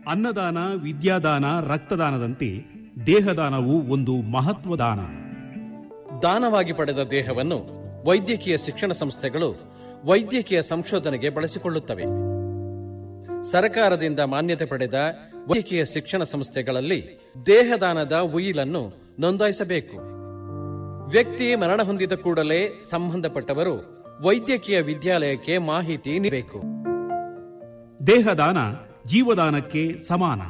ಅನ್ನದಾನ ವಿದ್ಯಾದಾನ ರಕ್ತದಾನದಂತೆ ದೇಹದಾನವು ಒಂದು ಮಹತ್ವದಾನ ದಾನವಾಗಿ ಪಡೆದ ದೇಹವನ್ನು ವೈದ್ಯಕೀಯ ಶಿಕ್ಷಣ ಸಂಸ್ಥೆಗಳು ವೈದ್ಯಕೀಯ ಸಂಶೋಧನೆಗೆ ಬಳಸಿಕೊಳ್ಳುತ್ತವೆ ಸರಕಾರದಿಂದ ಮಾನ್ಯತೆ ಪಡೆದ ವೈದ್ಯಕೀಯ ಶಿಕ್ಷಣ ಸಂಸ್ಥೆಗಳಲ್ಲಿ ದೇಹದಾನದ ಉಯಿಲನ್ನು ನೋಂದಾಯಿಸಬೇಕು ವ್ಯಕ್ತಿ ಮರಣ ಹೊಂದಿದ ಕೂಡಲೇ ಸಂಬಂಧಪಟ್ಟವರು ವೈದ್ಯಕೀಯ ವಿದ್ಯಾಲಯಕ್ಕೆ ಮಾಹಿತಿ ನೀಡಬೇಕು ದೇಹದಾನ ಜೀವದಾನಕ್ಕೆ ಸಮಾನ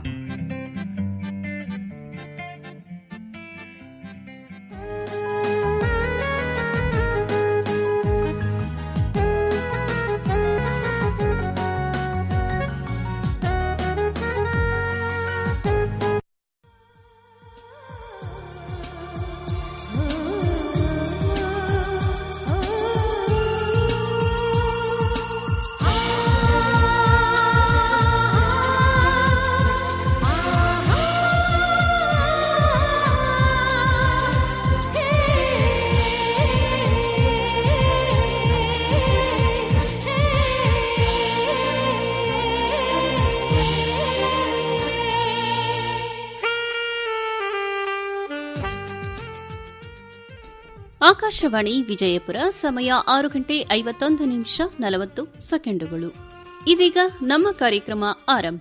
ಆಕಾಶವಾಣಿ ವಿಜಯಪುರ ಸಮಯ ಆರು ಗಂಟೆ ಐವತ್ತೊಂದು ನಿಮಿಷ ನಲವತ್ತು ಸೆಕೆಂಡುಗಳು ಇದೀಗ ನಮ್ಮ ಕಾರ್ಯಕ್ರಮ ಆರಂಭ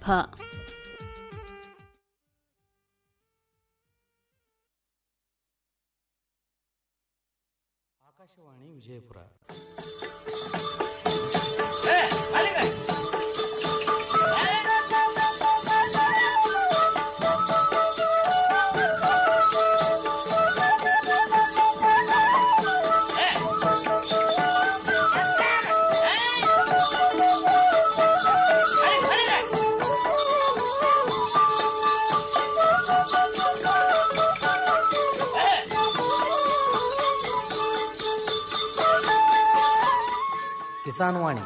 ಆಕಾಶವಾಣಿ ವಿಜಯಪುರ ಕಿಸಾನ್ ವಾಣಿ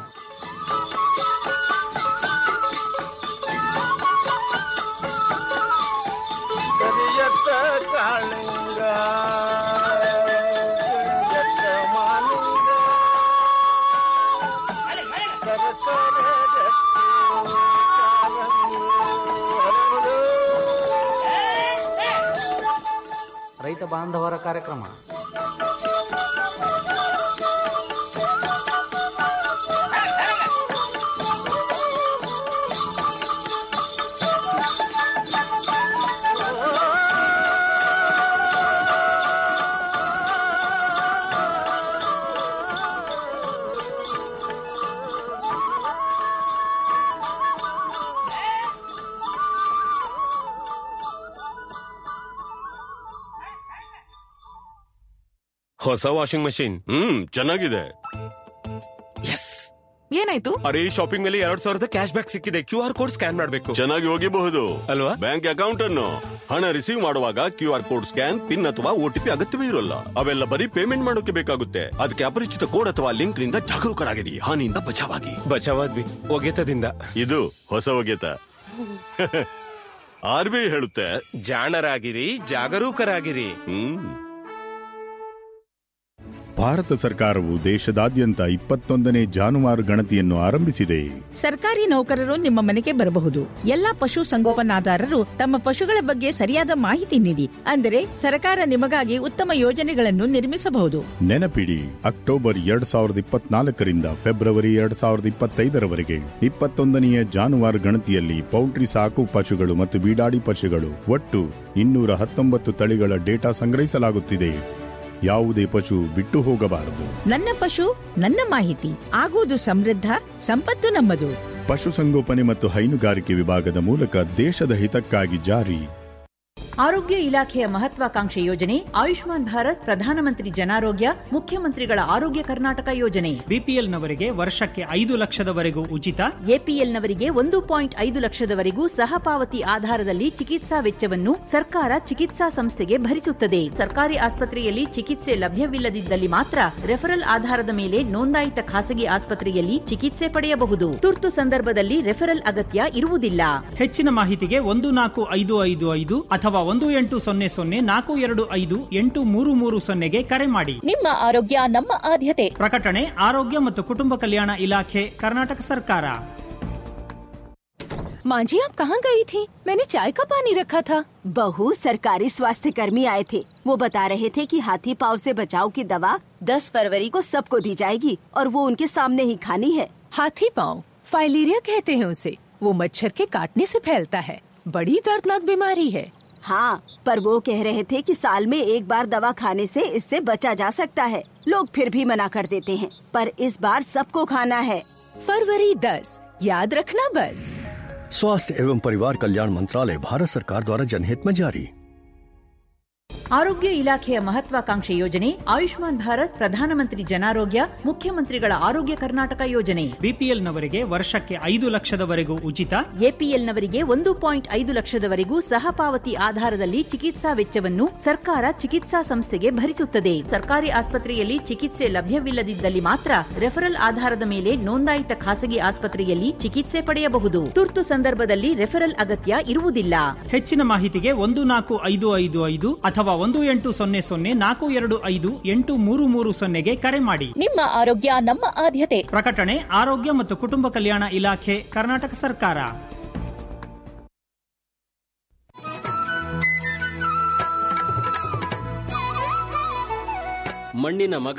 ಕರಿಯತ್ತ ಕಾಳಿಂಗ ಕರಿಯತ್ತ ಮಾಲಿಂಗ ಸರಸರ ಗಟ್ಟಿ ಕಾಲಂಗಿ ಹರಳು. ರೈತ ಬಾಂಧವರ ಕಾರ್ಯಕ್ರಮ ಹೊಸ ವಾಷಿಂಗ್ ಮಷಿನ್ ಹ್ಮ್ ಚೆನ್ನಾಗಿದೆ ಎಸ್ ಏನಾಯ್ತು ಅರೆ ಶಾಪಿಂಗ್ ಮೇಲೆ ಎರಡ್ ಸಾವಿರದ ಕ್ಯಾಶ್ ಬ್ಯಾಕ್ ಸಿಕ್ಕಿದೆ ಕ್ಯೂ ಆರ್ ಕೋಡ್ ಸ್ಕ್ಯಾನ್ ಮಾಡಬೇಕು ಚೆನ್ನಾಗಿ ಹೋಗಿಬಹುದು ಅಲ್ವಾ ಬ್ಯಾಂಕ್ ಅಕೌಂಟ್ ಅನ್ನು ಹಣ ರಿಸೀವ್ ಮಾಡುವಾಗ Q R code scan PIN ಅಥವಾ ಓಟಿಪಿ ಅಗತ್ಯವೇ ಇರೋಲ್ಲ ಅವೆಲ್ಲ ಬರೀ ಪೇಮೆಂಟ್ ಮಾಡೋಕೆ ಬೇಕಾಗುತ್ತೆ ಅದಕ್ಕೆ ಅಪರಿಚಿತ ಕೋಡ್ ಅಥವಾ ಲಿಂಕ್ ನಿಂದ ಜಾಗರೂಕರಾಗಿರಿ ಹಾನಿಯಿಂದ ಬಚಾವಾಗಿ ಬಚಾವಾದ್ವಿ ಒಗೆತದಿಂದ ಇದು ಹೊಸ ಒಗೆತ ಆರ್ ಬಿ ಐ ಹೇಳುತ್ತೆ ಜಾಣರಾಗಿರಿ ಜಾಗರೂಕರಾಗಿರಿ ಹ್ಮ್ ಭಾರತ ಸರ್ಕಾರವು ದೇಶದಾದ್ಯಂತ ಇಪ್ಪತ್ತೊಂದನೇ ಜಾನುವಾರು ಗಣತಿಯನ್ನು ಆರಂಭಿಸಿದೆ ಸರ್ಕಾರಿ ನೌಕರರು ನಿಮ್ಮ ಮನೆಗೆ ಬರಬಹುದು ಎಲ್ಲಾ ಪಶು ಸಂಗೋಪನಾದಾರರು ತಮ್ಮ ಪಶುಗಳ ಬಗ್ಗೆ ಸರಿಯಾದ ಮಾಹಿತಿ ನೀಡಿ ಅಂದರೆ ಸರ್ಕಾರ ನಿಮಗಾಗಿ ಉತ್ತಮ ಯೋಜನೆಗಳನ್ನು ನಿರ್ಮಿಸಬಹುದು ನೆನಪಿಡಿ ಅಕ್ಟೋಬರ್ ಎರಡ್ ಸಾವಿರದ ಇಪ್ಪತ್ನಾಲ್ಕರಿಂದ ಫೆಬ್ರವರಿ ಎರಡ್ ಸಾವಿರದ ಇಪ್ಪತ್ತೈದರವರೆಗೆ ಇಪ್ಪತ್ತೊಂದನೆಯ ಜಾನುವಾರು ಗಣತಿಯಲ್ಲಿ ಪೌಲ್ಟ್ರಿ ಸಾಕು ಪಶುಗಳು ಮತ್ತು ಬೀಡಾಡಿ ಪಶುಗಳು ಒಟ್ಟು ಇನ್ನೂರ ಹತ್ತೊಂಬತ್ತು ತಳಿಗಳ ಡೇಟಾ ಸಂಗ್ರಹಿಸಲಾಗುತ್ತಿದೆ ಯಾವುದೇ ಪಶು ಬಿಟ್ಟು ಹೋಗಬಾರದು ನನ್ನ ಪಶು ನನ್ನ ಮಾಹಿತಿ ಆಗುವುದು ಸಮೃದ್ಧ ಸಂಪತ್ತು ನಮ್ಮದು ಪಶುಸಂಗೋಪನೆ ಮತ್ತು ಹೈನುಗಾರಿಕೆ ವಿಭಾಗದ ಮೂಲಕ ದೇಶದ ಹಿತಕ್ಕಾಗಿ ಜಾರಿ ಆರೋಗ್ಯ ಇಲಾಖೆಯ ಮಹತ್ವಾಕಾಂಕ್ಷೆ ಯೋಜನೆ ಆಯುಷ್ಮಾನ್ ಭಾರತ್ ಪ್ರಧಾನಮಂತ್ರಿ ಜನಾರೋಗ್ಯ ಮುಖ್ಯಮಂತ್ರಿಗಳ ಆರೋಗ್ಯ ಕರ್ನಾಟಕ ಯೋಜನೆ ಬಿಪಿಎಲ್ನವರಿಗೆ ವರ್ಷಕ್ಕೆ ಐದು ಲಕ್ಷದವರೆಗೂ ಉಚಿತ ಎಪಿಎಲ್ನವರಿಗೆ ಒಂದು ಪಾಯಿಂಟ್ ಐದು ಲಕ್ಷದವರೆಗೂ ಸಹ ಪಾವತಿ ಆಧಾರದಲ್ಲಿ ಚಿಕಿತ್ಸಾ ವೆಚ್ಚವನ್ನು ಸರ್ಕಾರ ಚಿಕಿತ್ಸಾ ಸಂಸ್ಥೆಗೆ ಭರಿಸುತ್ತದೆ ಸರ್ಕಾರಿ ಆಸ್ಪತ್ರೆಯಲ್ಲಿ ಚಿಕಿತ್ಸೆ ಲಭ್ಯವಿಲ್ಲದಿದ್ದಲ್ಲಿ ಮಾತ್ರ ರೆಫರಲ್ ಆಧಾರದ ಮೇಲೆ ನೋಂದಾಯಿತ ಖಾಸಗಿ ಆಸ್ಪತ್ರೆಯಲ್ಲಿ ಚಿಕಿತ್ಸೆ ಪಡೆಯಬಹುದು ತುರ್ತು ಸಂದರ್ಭದಲ್ಲಿ ರೆಫರಲ್ ಅಗತ್ಯ ಇರುವುದಿಲ್ಲ ಹೆಚ್ಚಿನ ಮಾಹಿತಿಗೆ ಒಂದು ನಾಲ್ಕು ಐದು ಐದು ಐದು ಅಥವಾ ಒಂದು ಎಂಟು ಸೊನ್ನೆ ಸೊನ್ನೆ ನಾಲ್ಕು ಎರಡು ಐದು ಎಂಟು ಮೂರು ಮೂರು ಸೊನ್ನೆಗೆ ಕರೆ ಮಾಡಿ ನಿಮ್ಮ ಆರೋಗ್ಯ ನಮ್ಮ ಆದ್ಯತೆ ಪ್ರಕಟಣೆ ಆರೋಗ್ಯ ಮತ್ತು ಕುಟುಂಬ ಕಲ್ಯಾಣ ಇಲಾಖೆ ಕರ್ನಾಟಕ ಸರ್ಕಾರ माँ जी आप कहाँ गई थी मैंने चाय का पानी रखा था बहू सरकारी स्वास्थ्य कर्मी आए थे वो बता रहे थे कि हाथी पाव से बचाव की दवा 10 फरवरी को सबको दी जाएगी और वो उनके सामने ही खानी है हाथी पाँव फाइलेरिया कहते हैं उसे वो मच्छर के काटने से फैलता है बड़ी दर्दनाक बीमारी है हाँ पर वो कह रहे थे कि साल में एक बार दवा खाने से इससे बचा जा सकता है लोग फिर भी मना कर देते हैं पर इस बार सबको खाना है फरवरी दस याद रखना बस स्वास्थ्य एवं परिवार कल्याण मंत्रालय भारत सरकार द्वारा जनहित में जारी ಆರೋಗ್ಯ ಇಲಾಖೆಯ ಮಹತ್ವಾಕಾಂಕ್ಷೆ ಯೋಜನೆ ಆಯುಷ್ಮಾನ್ ಭಾರತ್ ಪ್ರಧಾನಮಂತ್ರಿ ಜನಾರೋಗ್ಯ ಮುಖ್ಯಮಂತ್ರಿಗಳ ಆರೋಗ್ಯ ಕರ್ನಾಟಕ ಯೋಜನೆ ಬಿಪಿಎಲ್ ನವರಿಗೆ ವರ್ಷಕ್ಕೆ ಐದು ಲಕ್ಷದವರೆಗೂ ಉಚಿತ ಎಪಿಎಲ್ ನವರಿಗೆ ಒಂದು ಪಾಯಿಂಟ್ ಐದು ಲಕ್ಷದವರೆಗೂ ಸಹಪಾವತಿ ಆಧಾರದಲ್ಲಿ ಚಿಕಿತ್ಸಾ ವೆಚ್ಚವನ್ನು ಸರ್ಕಾರ ಚಿಕಿತ್ಸಾ ಸಂಸ್ಥೆಗೆ ಭರಿಸುತ್ತದೆ ಸರ್ಕಾರಿ ಆಸ್ಪತ್ರೆಯಲ್ಲಿ ಚಿಕಿತ್ಸೆ ಲಭ್ಯವಿಲ್ಲದಿದ್ದಲ್ಲಿ ಮಾತ್ರ ರೆಫರಲ್ ಆಧಾರದ ಮೇಲೆ ನೋಂದಾಯಿತ ಖಾಸಗಿ ಆಸ್ಪತ್ರೆಯಲ್ಲಿ ಚಿಕಿತ್ಸೆ ಪಡೆಯಬಹುದು ತುರ್ತು ಸಂದರ್ಭದಲ್ಲಿ ರೆಫರಲ್ ಅಗತ್ಯ ಇರುವುದಿಲ್ಲ ಹೆಚ್ಚಿನ ಮಾಹಿತಿಗೆ ಒಂದು ನಾಲ್ಕು ಐದು ಐದು ಐದು ಅಥವಾ ಒಂದು ಎಂಟು ಸೊನ್ನೆ ಸೊನ್ನೆ ನಾಲ್ಕು ಎರಡು ಐದು ಎಂಟು ಮೂರು ಮೂರು ಸೊನ್ನೆಗೆ ಕರೆ ಮಾಡಿ ನಿಮ್ಮ ಆರೋಗ್ಯ ನಮ್ಮ ಆದ್ಯತೆ ಪ್ರಕಟಣೆ ಆರೋಗ್ಯ ಮತ್ತು ಕುಟುಂಬ ಕಲ್ಯಾಣ ಇಲಾಖೆ ಕರ್ನಾಟಕ ಸರ್ಕಾರ ಮಣ್ಣಿನ ಮಗ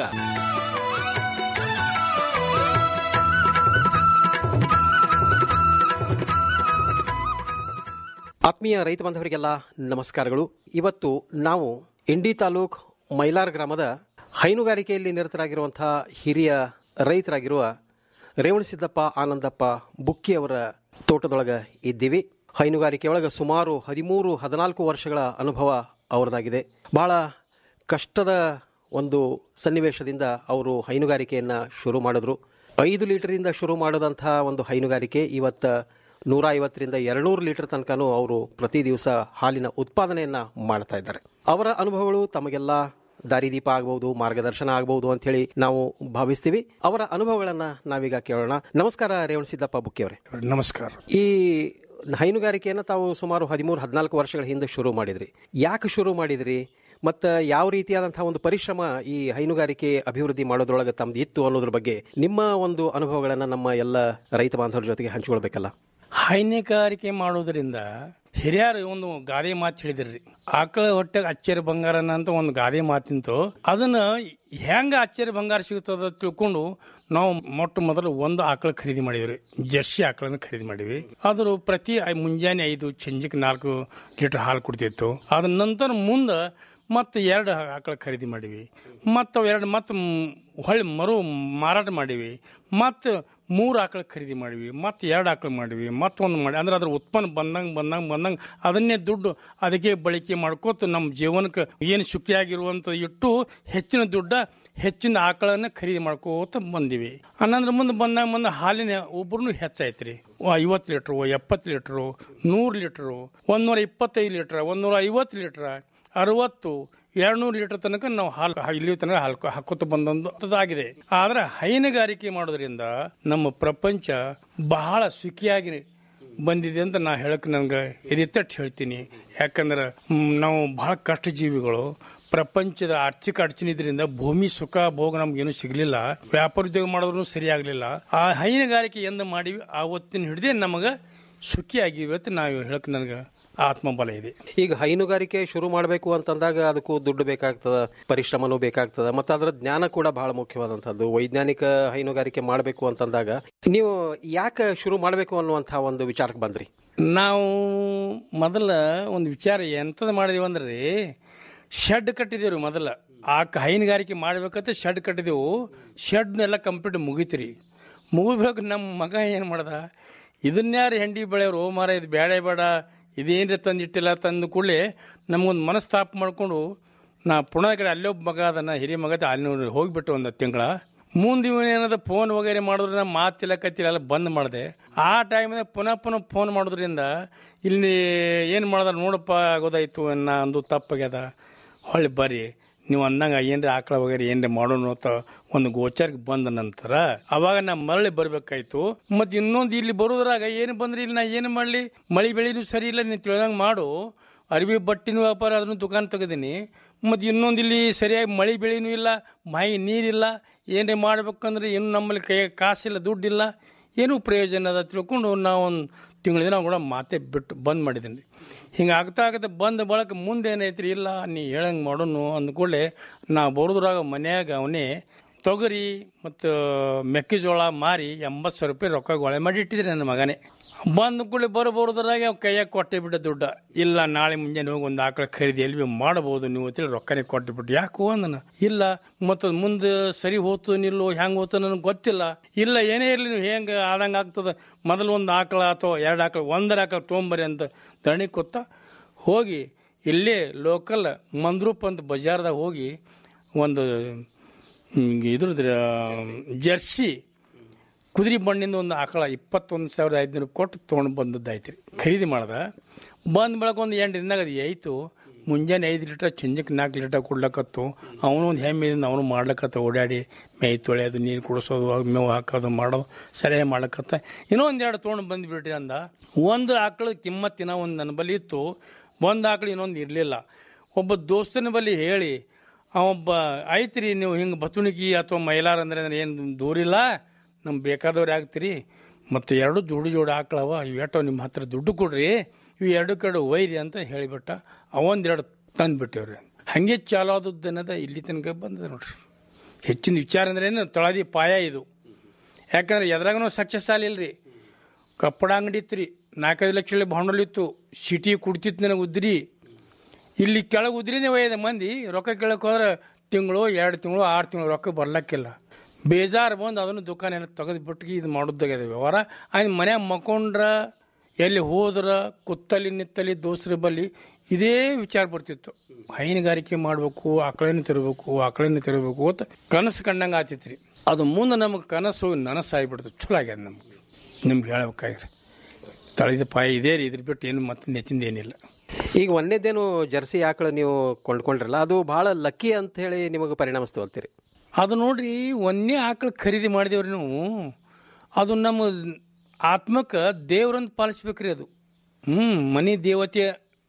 ಆತ್ಮೀಯ ರೈತ ಬಾಂಧವರಿಗೆಲ್ಲ ನಮಸ್ಕಾರಗಳು ಇವತ್ತು ನಾವು ಇಂಡಿ ತಾಲೂಕ್ ಮೈಲಾರ್ ಗ್ರಾಮದ ಹೈನುಗಾರಿಕೆಯಲ್ಲಿ ನಿರತರಾಗಿರುವಂತಹ ಹಿರಿಯ ರೈತರಾಗಿರುವ ರೇವಣಸಿದ್ದಪ್ಪ ಆನಂದಪ್ಪ ಬುಕ್ಕಿ ಅವರ ತೋಟದೊಳಗ ಇದ್ದೀವಿ ಹೈನುಗಾರಿಕೆಯೊಳಗೆ ಸುಮಾರು ಹದಿಮೂರು ಹದಿನಾಲ್ಕು ವರ್ಷಗಳ ಅನುಭವ ಅವರದಾಗಿದೆ ಬಹಳ ಕಷ್ಟದ ಒಂದು ಸನ್ನಿವೇಶದಿಂದ ಅವರು ಹೈನುಗಾರಿಕೆಯನ್ನು ಶುರು ಮಾಡಿದ್ರು ಐದು ಲೀಟರಿಂದ ಶುರು ಮಾಡಿದಂಥ ಒಂದು ಹೈನುಗಾರಿಕೆ ಇವತ್ತು ನೂರ ಐವತ್ತರಿಂದ ಎರಡ್ನೂರು ಲೀಟರ್ ತನಕನೂ ಅವರು ಪ್ರತಿ ದಿವಸ ಹಾಲಿನ ಉತ್ಪಾದನೆಯನ್ನು ಮಾಡ್ತಾ ಇದ್ದಾರೆ ಅವರ ಅನುಭವಗಳು ತಮಗೆಲ್ಲ ದಾರಿದೀಪ ಆಗ್ಬಹುದು ಮಾರ್ಗದರ್ಶನ ಆಗಬಹುದು ಅಂತ ಹೇಳಿ ನಾವು ಭಾವಿಸ್ತೀವಿ ಅವರ ಅನುಭವಗಳನ್ನ ನಾವೀಗ ಕೇಳೋಣ ನಮಸ್ಕಾರ ರೇವಣ ಸಿದ್ದಪ್ಪ ಬುಕ್ಕಿ ಅವರೇ ನಮಸ್ಕಾರ ಈ ಹೈನುಗಾರಿಕೆಯನ್ನು ತಾವು ಸುಮಾರು ಹದಿಮೂರು ಹದಿನಾಲ್ಕು ವರ್ಷಗಳ ಹಿಂದೆ ಶುರು ಮಾಡಿದ್ರಿ ಯಾಕೆ ಶುರು ಮಾಡಿದ್ರಿ ಮತ್ತು ಯಾವ ರೀತಿಯಾದಂತಹ ಒಂದು ಪರಿಶ್ರಮ ಈ ಹೈನುಗಾರಿಕೆ ಅಭಿವೃದ್ಧಿ ಮಾಡೋದ್ರೊಳಗೆ ತಮ್ದು ಇತ್ತು ಅನ್ನೋದ್ರ ಬಗ್ಗೆ ನಿಮ್ಮ ಒಂದು ಅನುಭವಗಳನ್ನು ನಮ್ಮ ಎಲ್ಲ ರೈತ ಬಾಂಧವರ ಜೊತೆಗೆ ಹಂಚಿಕೊಳ್ಬೇಕಲ್ಲ ಹೈನುಗಾರಿಕೆ ಮಾಡೋದ್ರಿಂದ ಹಿರಿಯರು ಒಂದು ಗಾದೆ ಮಾತು ಹೇಳಿದ್ರಿ ಆಕಳ ಹೊಟ್ಟೆಗೆ ಅಚ್ಚರಿ ಬಂಗಾರನ ಅಂತ ಒಂದು ಗಾದೆ ಮಾತಿಂತು ಅದನ್ನ ಹೆಂಗ ಅಚ್ಚರಿ ಬಂಗಾರ ಸಿಗುತ್ತದ ತಿಳ್ಕೊಂಡು ನಾವು ಮೊಟ್ಟ ಮೊದಲು ಒಂದು ಆಕಳ ಖರೀದಿ ಮಾಡಿದ್ರಿ ಜರ್ಸಿ ಆಕಳನ್ನ ಖರೀದಿ ಮಾಡಿವಿ ಅದ್ರ ಪ್ರತಿ ಐ- ಮುಂಜಾನೆ ಐದು ಸಂಜೆಗೆ ನಾಲ್ಕು ಲೀಟರ್ ಹಾಲು ಕೊಡ್ತಿತ್ತು ಅದ ನಂತರ ಮುಂದೆ ಮತ್ತೆ ಎರಡು ಆಕಳ ಖರೀದಿ ಮಾಡಿವಿ ಮತ್ತು ಅವು ಎರಡು ಮತ್ತೆ ಹೊಳ್ಳಿ ಮರು ಮಾರಾಟ ಮಾಡಿವಿ ಮತ್ತು ಮೂರು ಆಕಳ ಖರೀದಿ ಮಾಡಿವಿ ಮತ್ತು ಎರಡು ಆಕಳ ಮಾಡಿವಿ ಮತ್ತೊಂದು ಮಾಡಿ ಅಂದ್ರೆ ಅದ್ರ ಉತ್ಪನ್ನ ಬಂದಂಗೆ ಬಂದಂಗೆ ಬಂದಂಗೆ ಅದನ್ನೇ ದುಡ್ಡು ಅದಕ್ಕೆ ಬಳಕೆ ಮಾಡ್ಕೋತ ನಮ್ಮ ಜೀವನಕ್ಕೆ ಏನು ಸುಖಿಯಾಗಿರುವಂಥ ಇಟ್ಟು ಹೆಚ್ಚಿನ ದುಡ್ಡ ಹೆಚ್ಚಿನ ಆಕಳನ್ನ ಖರೀದಿ ಮಾಡ್ಕೋತ ಬಂದಿವಿ ಅನ್ನಂದ್ರೆ ಮುಂದೆ ಬಂದಾಗ ಬಂದ ಹಾಲಿನ ಒಬ್ರು ಹೆಚ್ಚಾಯ್ತ್ರಿ ಐವತ್ತು ಲೀಟ್ರು ಎಪ್ಪತ್ತು ಲೀಟ್ರು ನೂರು ಲೀಟ್ರು ಒಂದೂರ ಇಪ್ಪತ್ತೈದು ಲೀಟ್ರ್ ಒಂದೂರ ಐವತ್ತು ಲೀಟ್ರ್ ಅರವತ್ತು ಎರಡ್ನೂರು ಲೀಟರ್ ತನಕ ನಾವು ಹಾಲು ಇಲ್ಲಿ ತನಕ ಹಾಲು ಹಾಕೋತ ಬಂದದ್ದಾಗಿದೆ ಆದ್ರೆ ಹೈನುಗಾರಿಕೆ ಮಾಡೋದ್ರಿಂದ ನಮ್ಮ ಪ್ರಪಂಚ ಬಹಳ ಸುಖಿಯಾಗಿ ಬಂದಿದೆ ಅಂತ ನಾ ಹೇಳಕ್ ನನ್ಗೆ ಎದೆತ್ತಟ್ಟು ಹೇಳ್ತೀನಿ ಯಾಕಂದ್ರೆ ಮ್, ನಾವು ಬಹಳ ಕಷ್ಟ ಜೀವಿಗಳು ಪ್ರಪಂಚದ ಆರ್ಥಿಕ ಅಡಚಣೆ ಭೂಮಿ ಸುಖ ಭೋಗ ನಮ್ಗೇನು ಸಿಗ್ಲಿಲ್ಲ ವ್ಯಾಪಾರ ಉದ್ಯೋಗ ಮಾಡೋದ್ರು ಸರಿಯಾಗ್ಲಿಲ್ಲ ಆ ಹೈನುಗಾರಿಕೆ ಎಂದ ಮಾಡಿವಿ ಆವತ್ತಿನ ಹಿಡಿದೇ ನಮಗ ಸುಖಿಯಾಗಿವೆ ಅಂತ ನಾವು ಹೇಳಕ್ ನನಗೆ ಆತ್ಮಬಲ ಇದೆ ಈಗ ಹೈನುಗಾರಿಕೆ ಶುರು ಮಾಡಬೇಕು ಅಂತಂದಾಗ ಅದಕ್ಕೂ ದುಡ್ಡು ಬೇಕಾಗ್ತದ ಪರಿಶ್ರಮನೂ ಬೇಕಾಗ್ತದ ಮತ್ತು ಅದರ ಜ್ಞಾನ ಕೂಡ ಬಹಳ ಮುಖ್ಯವಾದಂಥದ್ದು ವೈಜ್ಞಾನಿಕ ಹೈನುಗಾರಿಕೆ ಮಾಡಬೇಕು ಅಂತಂದಾಗ ನೀವು ಯಾಕೆ ಶುರು ಮಾಡಬೇಕು ಅನ್ನುವಂಥ ಒಂದು ವಿಚಾರಕ್ಕೆ ಬಂದ್ರಿ ನಾವು ಮೊದಲ ಒಂದು ವಿಚಾರ ಎಂಥದ್ದು ಮಾಡಿದೀವಿ ಅಂದ್ರೆ ಶೆಡ್ ಕಟ್ಟಿದೇವ್ರಿ ಮೊದಲ ಆ ಕ- ಹೈನುಗಾರಿಕೆ ಮಾಡ್ಬೇಕಂತ ಶೆಡ್ ಕಟ್ಟಿದೆವು ಶೆಡ್ನೆಲ್ಲ ಕಂಪ್ಲೀಟ್ ಮುಗಿತ್ರಿ ಮುಗಿಬೇಕು ನಮ್ಮ ಮಗ ಏನು ಮಾಡ್ದ ಇದನ್ಯಾರು ಹೆಂಡಿ ಬೆಳೆಯವರು ಮಾರ ಇದು ಬೇಡ ಬೇಡ ಇದೇನ್ರಿ ತಂದಿಟ್ಟಿಲ್ಲ ತಂದು ಕೂಡಲೇ ನಮಗೊಂದು ಮನಸ್ತಾಪ ಮಾಡ್ಕೊಂಡು ನಾ ಪುನಃ ಕಡೆ ಅಲ್ಲೊಬ್ಬ ಮಗ ಅದನ್ನ ಹಿರಿಯ ಮಗ ಅಲ್ಲಿ ಹೋಗ್ಬಿಟ್ಟು ಒಂದು ತಿಂಗಳ ಮುಂದೆ ಇವನೇನದ ಫೋನ್ ವಗೇರೆ ಮಾಡಿದ್ರೆ ನಾ ಮಾತಿಲ್ಲ ಕತ್ತಿಲ್ಲ ಎಲ್ಲ ಬಂದ್ ಮಾಡಿದೆ ಆ ಟೈಮ್ದಾಗ ಪುನಃ ಪುನಃ ಫೋನ್ ಮಾಡೋದ್ರಿಂದ ಇಲ್ಲಿ ಏನು ಮಾಡ್ದ ನೋಡಪ್ಪ ಆಗೋದಾಯ್ತು ಅನ್ನ ಅಂದು ತಪ್ಪಾಗ್ಯದ ಹೊಳ್ಳಿ ಬರ್ರಿ ನೀವು ಅಂದಂಗ ಏನ್ರಿ ಆಕಳ ವಗೇರೆ ಏನ್ರಿ ಮಾಡೋಣ ಅಂತ ಒಂದು ಗೋಚರ್ಗೆ ಬಂದ ನಂತರ ಅವಾಗ ನಾ ಮರಳಿ ಬರ್ಬೇಕಾಯ್ತು ಮತ್ತೆ ಇನ್ನೊಂದು ಇಲ್ಲಿ ಬರೋದ್ರಾಗ ಏನು ಬಂದ್ರಿ ಇಲ್ಲಿ ನಾ ಏನು ಮಾಡ್ಲಿ ಮಳಿ ಬೆಳಿನೂ ಸರಿ ಇಲ್ಲ ನೀನು ತಿಳ್ದಂಗೆ ಮಾಡು ಅರಿವಿ ಬಟ್ಟಿನ ವ್ಯಾಪಾರ ಅದನ್ನು ದುಕಾನ್ ತೆಗೆದೀನಿ ಮತ್ತು ಇನ್ನೊಂದು ಇಲ್ಲಿ ಸರಿಯಾಗಿ ಮಳೆ ಬೆಳೆನೂ ಇಲ್ಲ ಬಾಯಿ ನೀರಿಲ್ಲ ಏನೇ ಮಾಡ್ಬೇಕಂದ್ರೆ ಏನು ನಮ್ಮಲ್ಲಿ ಕೈ ಕಾಸಿಲ್ಲ ದುಡ್ಡಿಲ್ಲ ಏನೂ ಪ್ರಯೋಜನ ಅದ ತಿಳ್ಕೊಂಡು ನಾವೊಂದು ತಿಂಗಳ ದಿನ ಕೂಡ ಮಾತೆ ಬಿಟ್ಟು ಬಂದ್ ಮಾಡಿದ್ದೀನಿ ರೀ ಹಿಂಗೆ ಆಗ್ತಾ ಆಗತ್ತೆ ಬಂದ ಬಳಕ ಮುಂದೆ ಏನೈತ್ರಿ ಇಲ್ಲ ನೀ ಹೇಳಂಗೆ ಮಾಡೋನು ಅಂದ್ಕೂಡಲೇ ನಾ ಬರೋದ್ರಾಗ ಮನ್ಯಾಗ ಅವನೇ ತೊಗರಿ ಮತ್ತು ಮೆಕ್ಕೆಜೋಳ ಮಾರಿ ಎಂಬತ್ತು ಸಾವಿರ ರೂಪಾಯಿ ರೊಕ್ಕ ಗೊಳೆ ಮಾಡಿ ಇಟ್ಟಿದ್ರಿ ನನ್ನ ಮಗನೇ ಬಂದ ಕೂಡಲೇ ಬರೋ ಬರೋದ್ರಾಗ ಅವ್ ಕೈಯಾಗ ಕೊಟ್ಟೆ ಬಿಟ್ಟ ದುಡ್ಡ ಇಲ್ಲ ನಾಳೆ ಮುಂಜಾನೆ ಹೋಗಿ ಒಂದು ಆಕಳ ಖರೀದಿ ಎಲ್ಲಿ ಮಾಡಬಹುದು ನೀವು ಅಂತೇಳಿ ರೊಕ್ಕನೇ ಕೊಟ್ಟು ಬಿಟ್ಟು ಯಾಕೋ ಅಂದನ ಇಲ್ಲ ಮತ್ತು ಮುಂದೆ ಸರಿ ಹೋತು ನಿಲ್ಲೋ ಹೆಂಗೆ ಹೋತು ನನಗೆ ಗೊತ್ತಿಲ್ಲ ಇಲ್ಲ ಏನೇ ಇರಲಿ ನೀವು ಹೆಂಗೆ ಆದಂಗೆ ಆಗ್ತದೆ ಮೊದಲು ಒಂದು ಆಕಳ ಅಥವಾ ಎರಡು ಆಕಳ ಒಂದರ ಆಕಳ ತೊಗೊಂಬರಿ ಅಂತ ದಣಿ ಕೊತ್ತ ಹೋಗಿ ಇಲ್ಲೇ ಲೋಕಲ್ ಮಂದ್ರೂಪ್ ಅಂತ ಬಜಾರ್ದಾಗ ಹೋಗಿ ಒಂದು ಹ್ಮ್, ಇದ್ರದ್ದು ಜರ್ಸಿ ಕುದುರೆ ಬಣ್ಣಿಂದ ಒಂದು ಆಕಳ ಇಪ್ಪತ್ತೊಂದು ಸಾವಿರದ ಐದುನೂರು ಕೊಟ್ಟು ತೊಗೊಂಡು ಬಂದದ್ದಾಯ್ತು ರೀ ಖರೀದಿ ಮಾಡ್ದ ಬಂದ ಬೆಳಗ್ಗೆ ಒಂದು ಎಂಟು ದಿನದಾಗ ಅದು ಆಯಿತು ಮುಂಜಾನೆ ಐದು ಲೀಟ್ರ್ ಚಂಜಕ್ಕೆ ನಾಲ್ಕು ಲೀಟ್ರ್ ಕೊಡ್ಲಕತ್ತು ಅವನು ಒಂದು ಹೆಮ್ಮೆದಿಂದ ಅವನು ಮಾಡ್ಲಕತ್ತ ಓಡಾಡಿ ಮೇಯ್ ತೊಳೆಯೋದು ನೀರು ಕುಡಿಸೋದು ಅವ್ ಮೇವು ಹಾಕೋದು ಮಾಡೋದು ಸರಿಯಾಗಿ ಮಾಡ್ಲಕತ್ತ ಇನ್ನೂ ಒಂದು ಎರಡು ತೊಗೊಂಡು ಬಂದುಬಿಟ್ರಿ ಅಂದ ಒಂದು ಆಕಳ ಕಿಮ್ಮತ್ತಿನ ಒಂದು ನನ್ನ ಬಳಿ ಇತ್ತು ಒಂದು ಆಕಳು ಇನ್ನೊಂದು ಇರಲಿಲ್ಲ ಒಬ್ಬ ದೋಸ್ತನ ಬಳಿ ಹೇಳಿ ಅವೊಬ್ಬ ಐತ್ರಿ ನೀವು ಹಿಂಗೆ ಬತುಣಿಗಿ ಅಥವಾ ಮೈಲಾರ ಅಂದ್ರೆ ಏನು ದೂರಿಲ್ಲ ನಮ್ಗೆ ಬೇಕಾದವ್ರು ಆಗ್ತೀರಿ ಮತ್ತು ಎರಡು ಜೋಡಿ ಜೋಡಿ ಆಕಳವ ಇವೆಟೋ ನಿಮ್ಮ ಹತ್ರ ದುಡ್ಡು ಕೊಡ್ರಿ ಇವು ಎರಡು ಕಡೆ ಒಯ್ರಿ ಅಂತ ಹೇಳಿಬಿಟ್ಟ ಅವೊಂದೆರಡು ತಂದುಬಿಟ್ಟೇವ್ರಿ ಹಾಗೆ ಚಾಲು ಆದದ್ದು ಅನ್ನೋದ ಇಲ್ಲಿ ತನಕ ಬಂದದ ನೋಡ್ರಿ ಹೆಚ್ಚಿನ ವಿಚಾರ ಅಂದ್ರೆ ಏನು ತೊಳದಿ ಪಾಯ ಇದು ಯಾಕಂದ್ರೆ ಎದ್ರಾಗನೂ ಸಕ್ಸಸ್ ಆಗಲಿಲ್ಲ ಕಪ್ಪಡ ಅಂಗಡಿ ಇತ್ತು ರೀ ನಾಲ್ಕೈದು ಲಕ್ಷ ಹೇಳಿ ಬಾಂಡಲ್ ಇತ್ತು ಸಿಟಿ ಕುಡ್ತಿತ್ತು ನನಗೆ ಉದ್ರಿ ಇಲ್ಲಿ ಕೆಳಗೆ ಉದ್ರಿನೇ ಒಯ್ಯದ ಮಂದಿ ರೊಕ್ಕ ಕೇಳಕ್ಕೆ ಹೋದ್ರೆ ತಿಂಗಳು ಎರಡು ತಿಂಗಳು ಆರು ತಿಂಗಳು ರೊಕ್ಕ ಬರ್ಲಕ್ಕಿಲ್ಲ ಬೇಜಾರು ಬಂದು ಅದನ್ನು ದುಕಾನ ಎಲ್ಲ ತೆಗೆದು ಬಿಟ್ಟು ಇದು ಮಾಡೋದಾಗ್ಯದ ವ್ಯವಹಾರ ಆಯ್ತು ಮನ್ಯಾಗ ಮಕ್ಕೊಂಡ್ರ ಎಲ್ಲಿ ಹೋದ್ರ ಕುತ್ತಲಿ ನಿತ್ತಲಿ ದೋಸ್ತರ ಬಲ್ಲಿ ಇದೇ ವಿಚಾರ ಬರ್ತಿತ್ತು ಹೈನುಗಾರಿಕೆ ಮಾಡಬೇಕು ಆಕಳನ್ನು ತರಬೇಕು ಆಕಳನ್ನು ತರಬೇಕು ಅಂತ ಕನಸು ಕಂಡಂಗೆ ಆತಿತ್ತು ರೀ ಅದು ಮುಂದೆ ನಮಗೆ ಕನಸು ನನಸಾಗ್ಬಿಡ್ತು ಚಲೋ ಆಗ್ಯದ ನಮ್ಗೆ ನಿಮ್ಗೆ ಹೇಳ್ಬೇಕಾಗ್ರಿ ತಳಿದ ಪಾಯ ಇದೇ ರೀ ಇದ್ರ ಬಿಟ್ಟು ಏನು ಮತ್ತೆ ನೆಚ್ಚಿಂದ ಏನಿಲ್ಲ ಈಗ ಒಂದೇದೇನು ಜರ್ಸಿ ಆಕಳು ನೀವು ಕೊಂಡ್ಕೊಂಡ್ರಲ್ಲ ಅದು ಬಹಳ ಲಕ್ಕಿ ಅಂತ ಹೇಳಿ ನಿಮಗೆ ಪರಿಣಾಮಿಸ್ತು ಅಂತೀರಿ ಅದು ನೋಡ್ರಿ ಒಂದೇ ಆಕಳು ಖರೀದಿ ಮಾಡಿದೇವ್ರಿ ನಾವು ಅದು ನಮ್ಮ ಆತ್ಮಕ್ಕೆ ದೇವ್ರಂತ ಪಾಲಿಸ್ಬೇಕ್ರಿ ಅದು ಹ್ಞೂ ಮನೆ ದೇವತೆ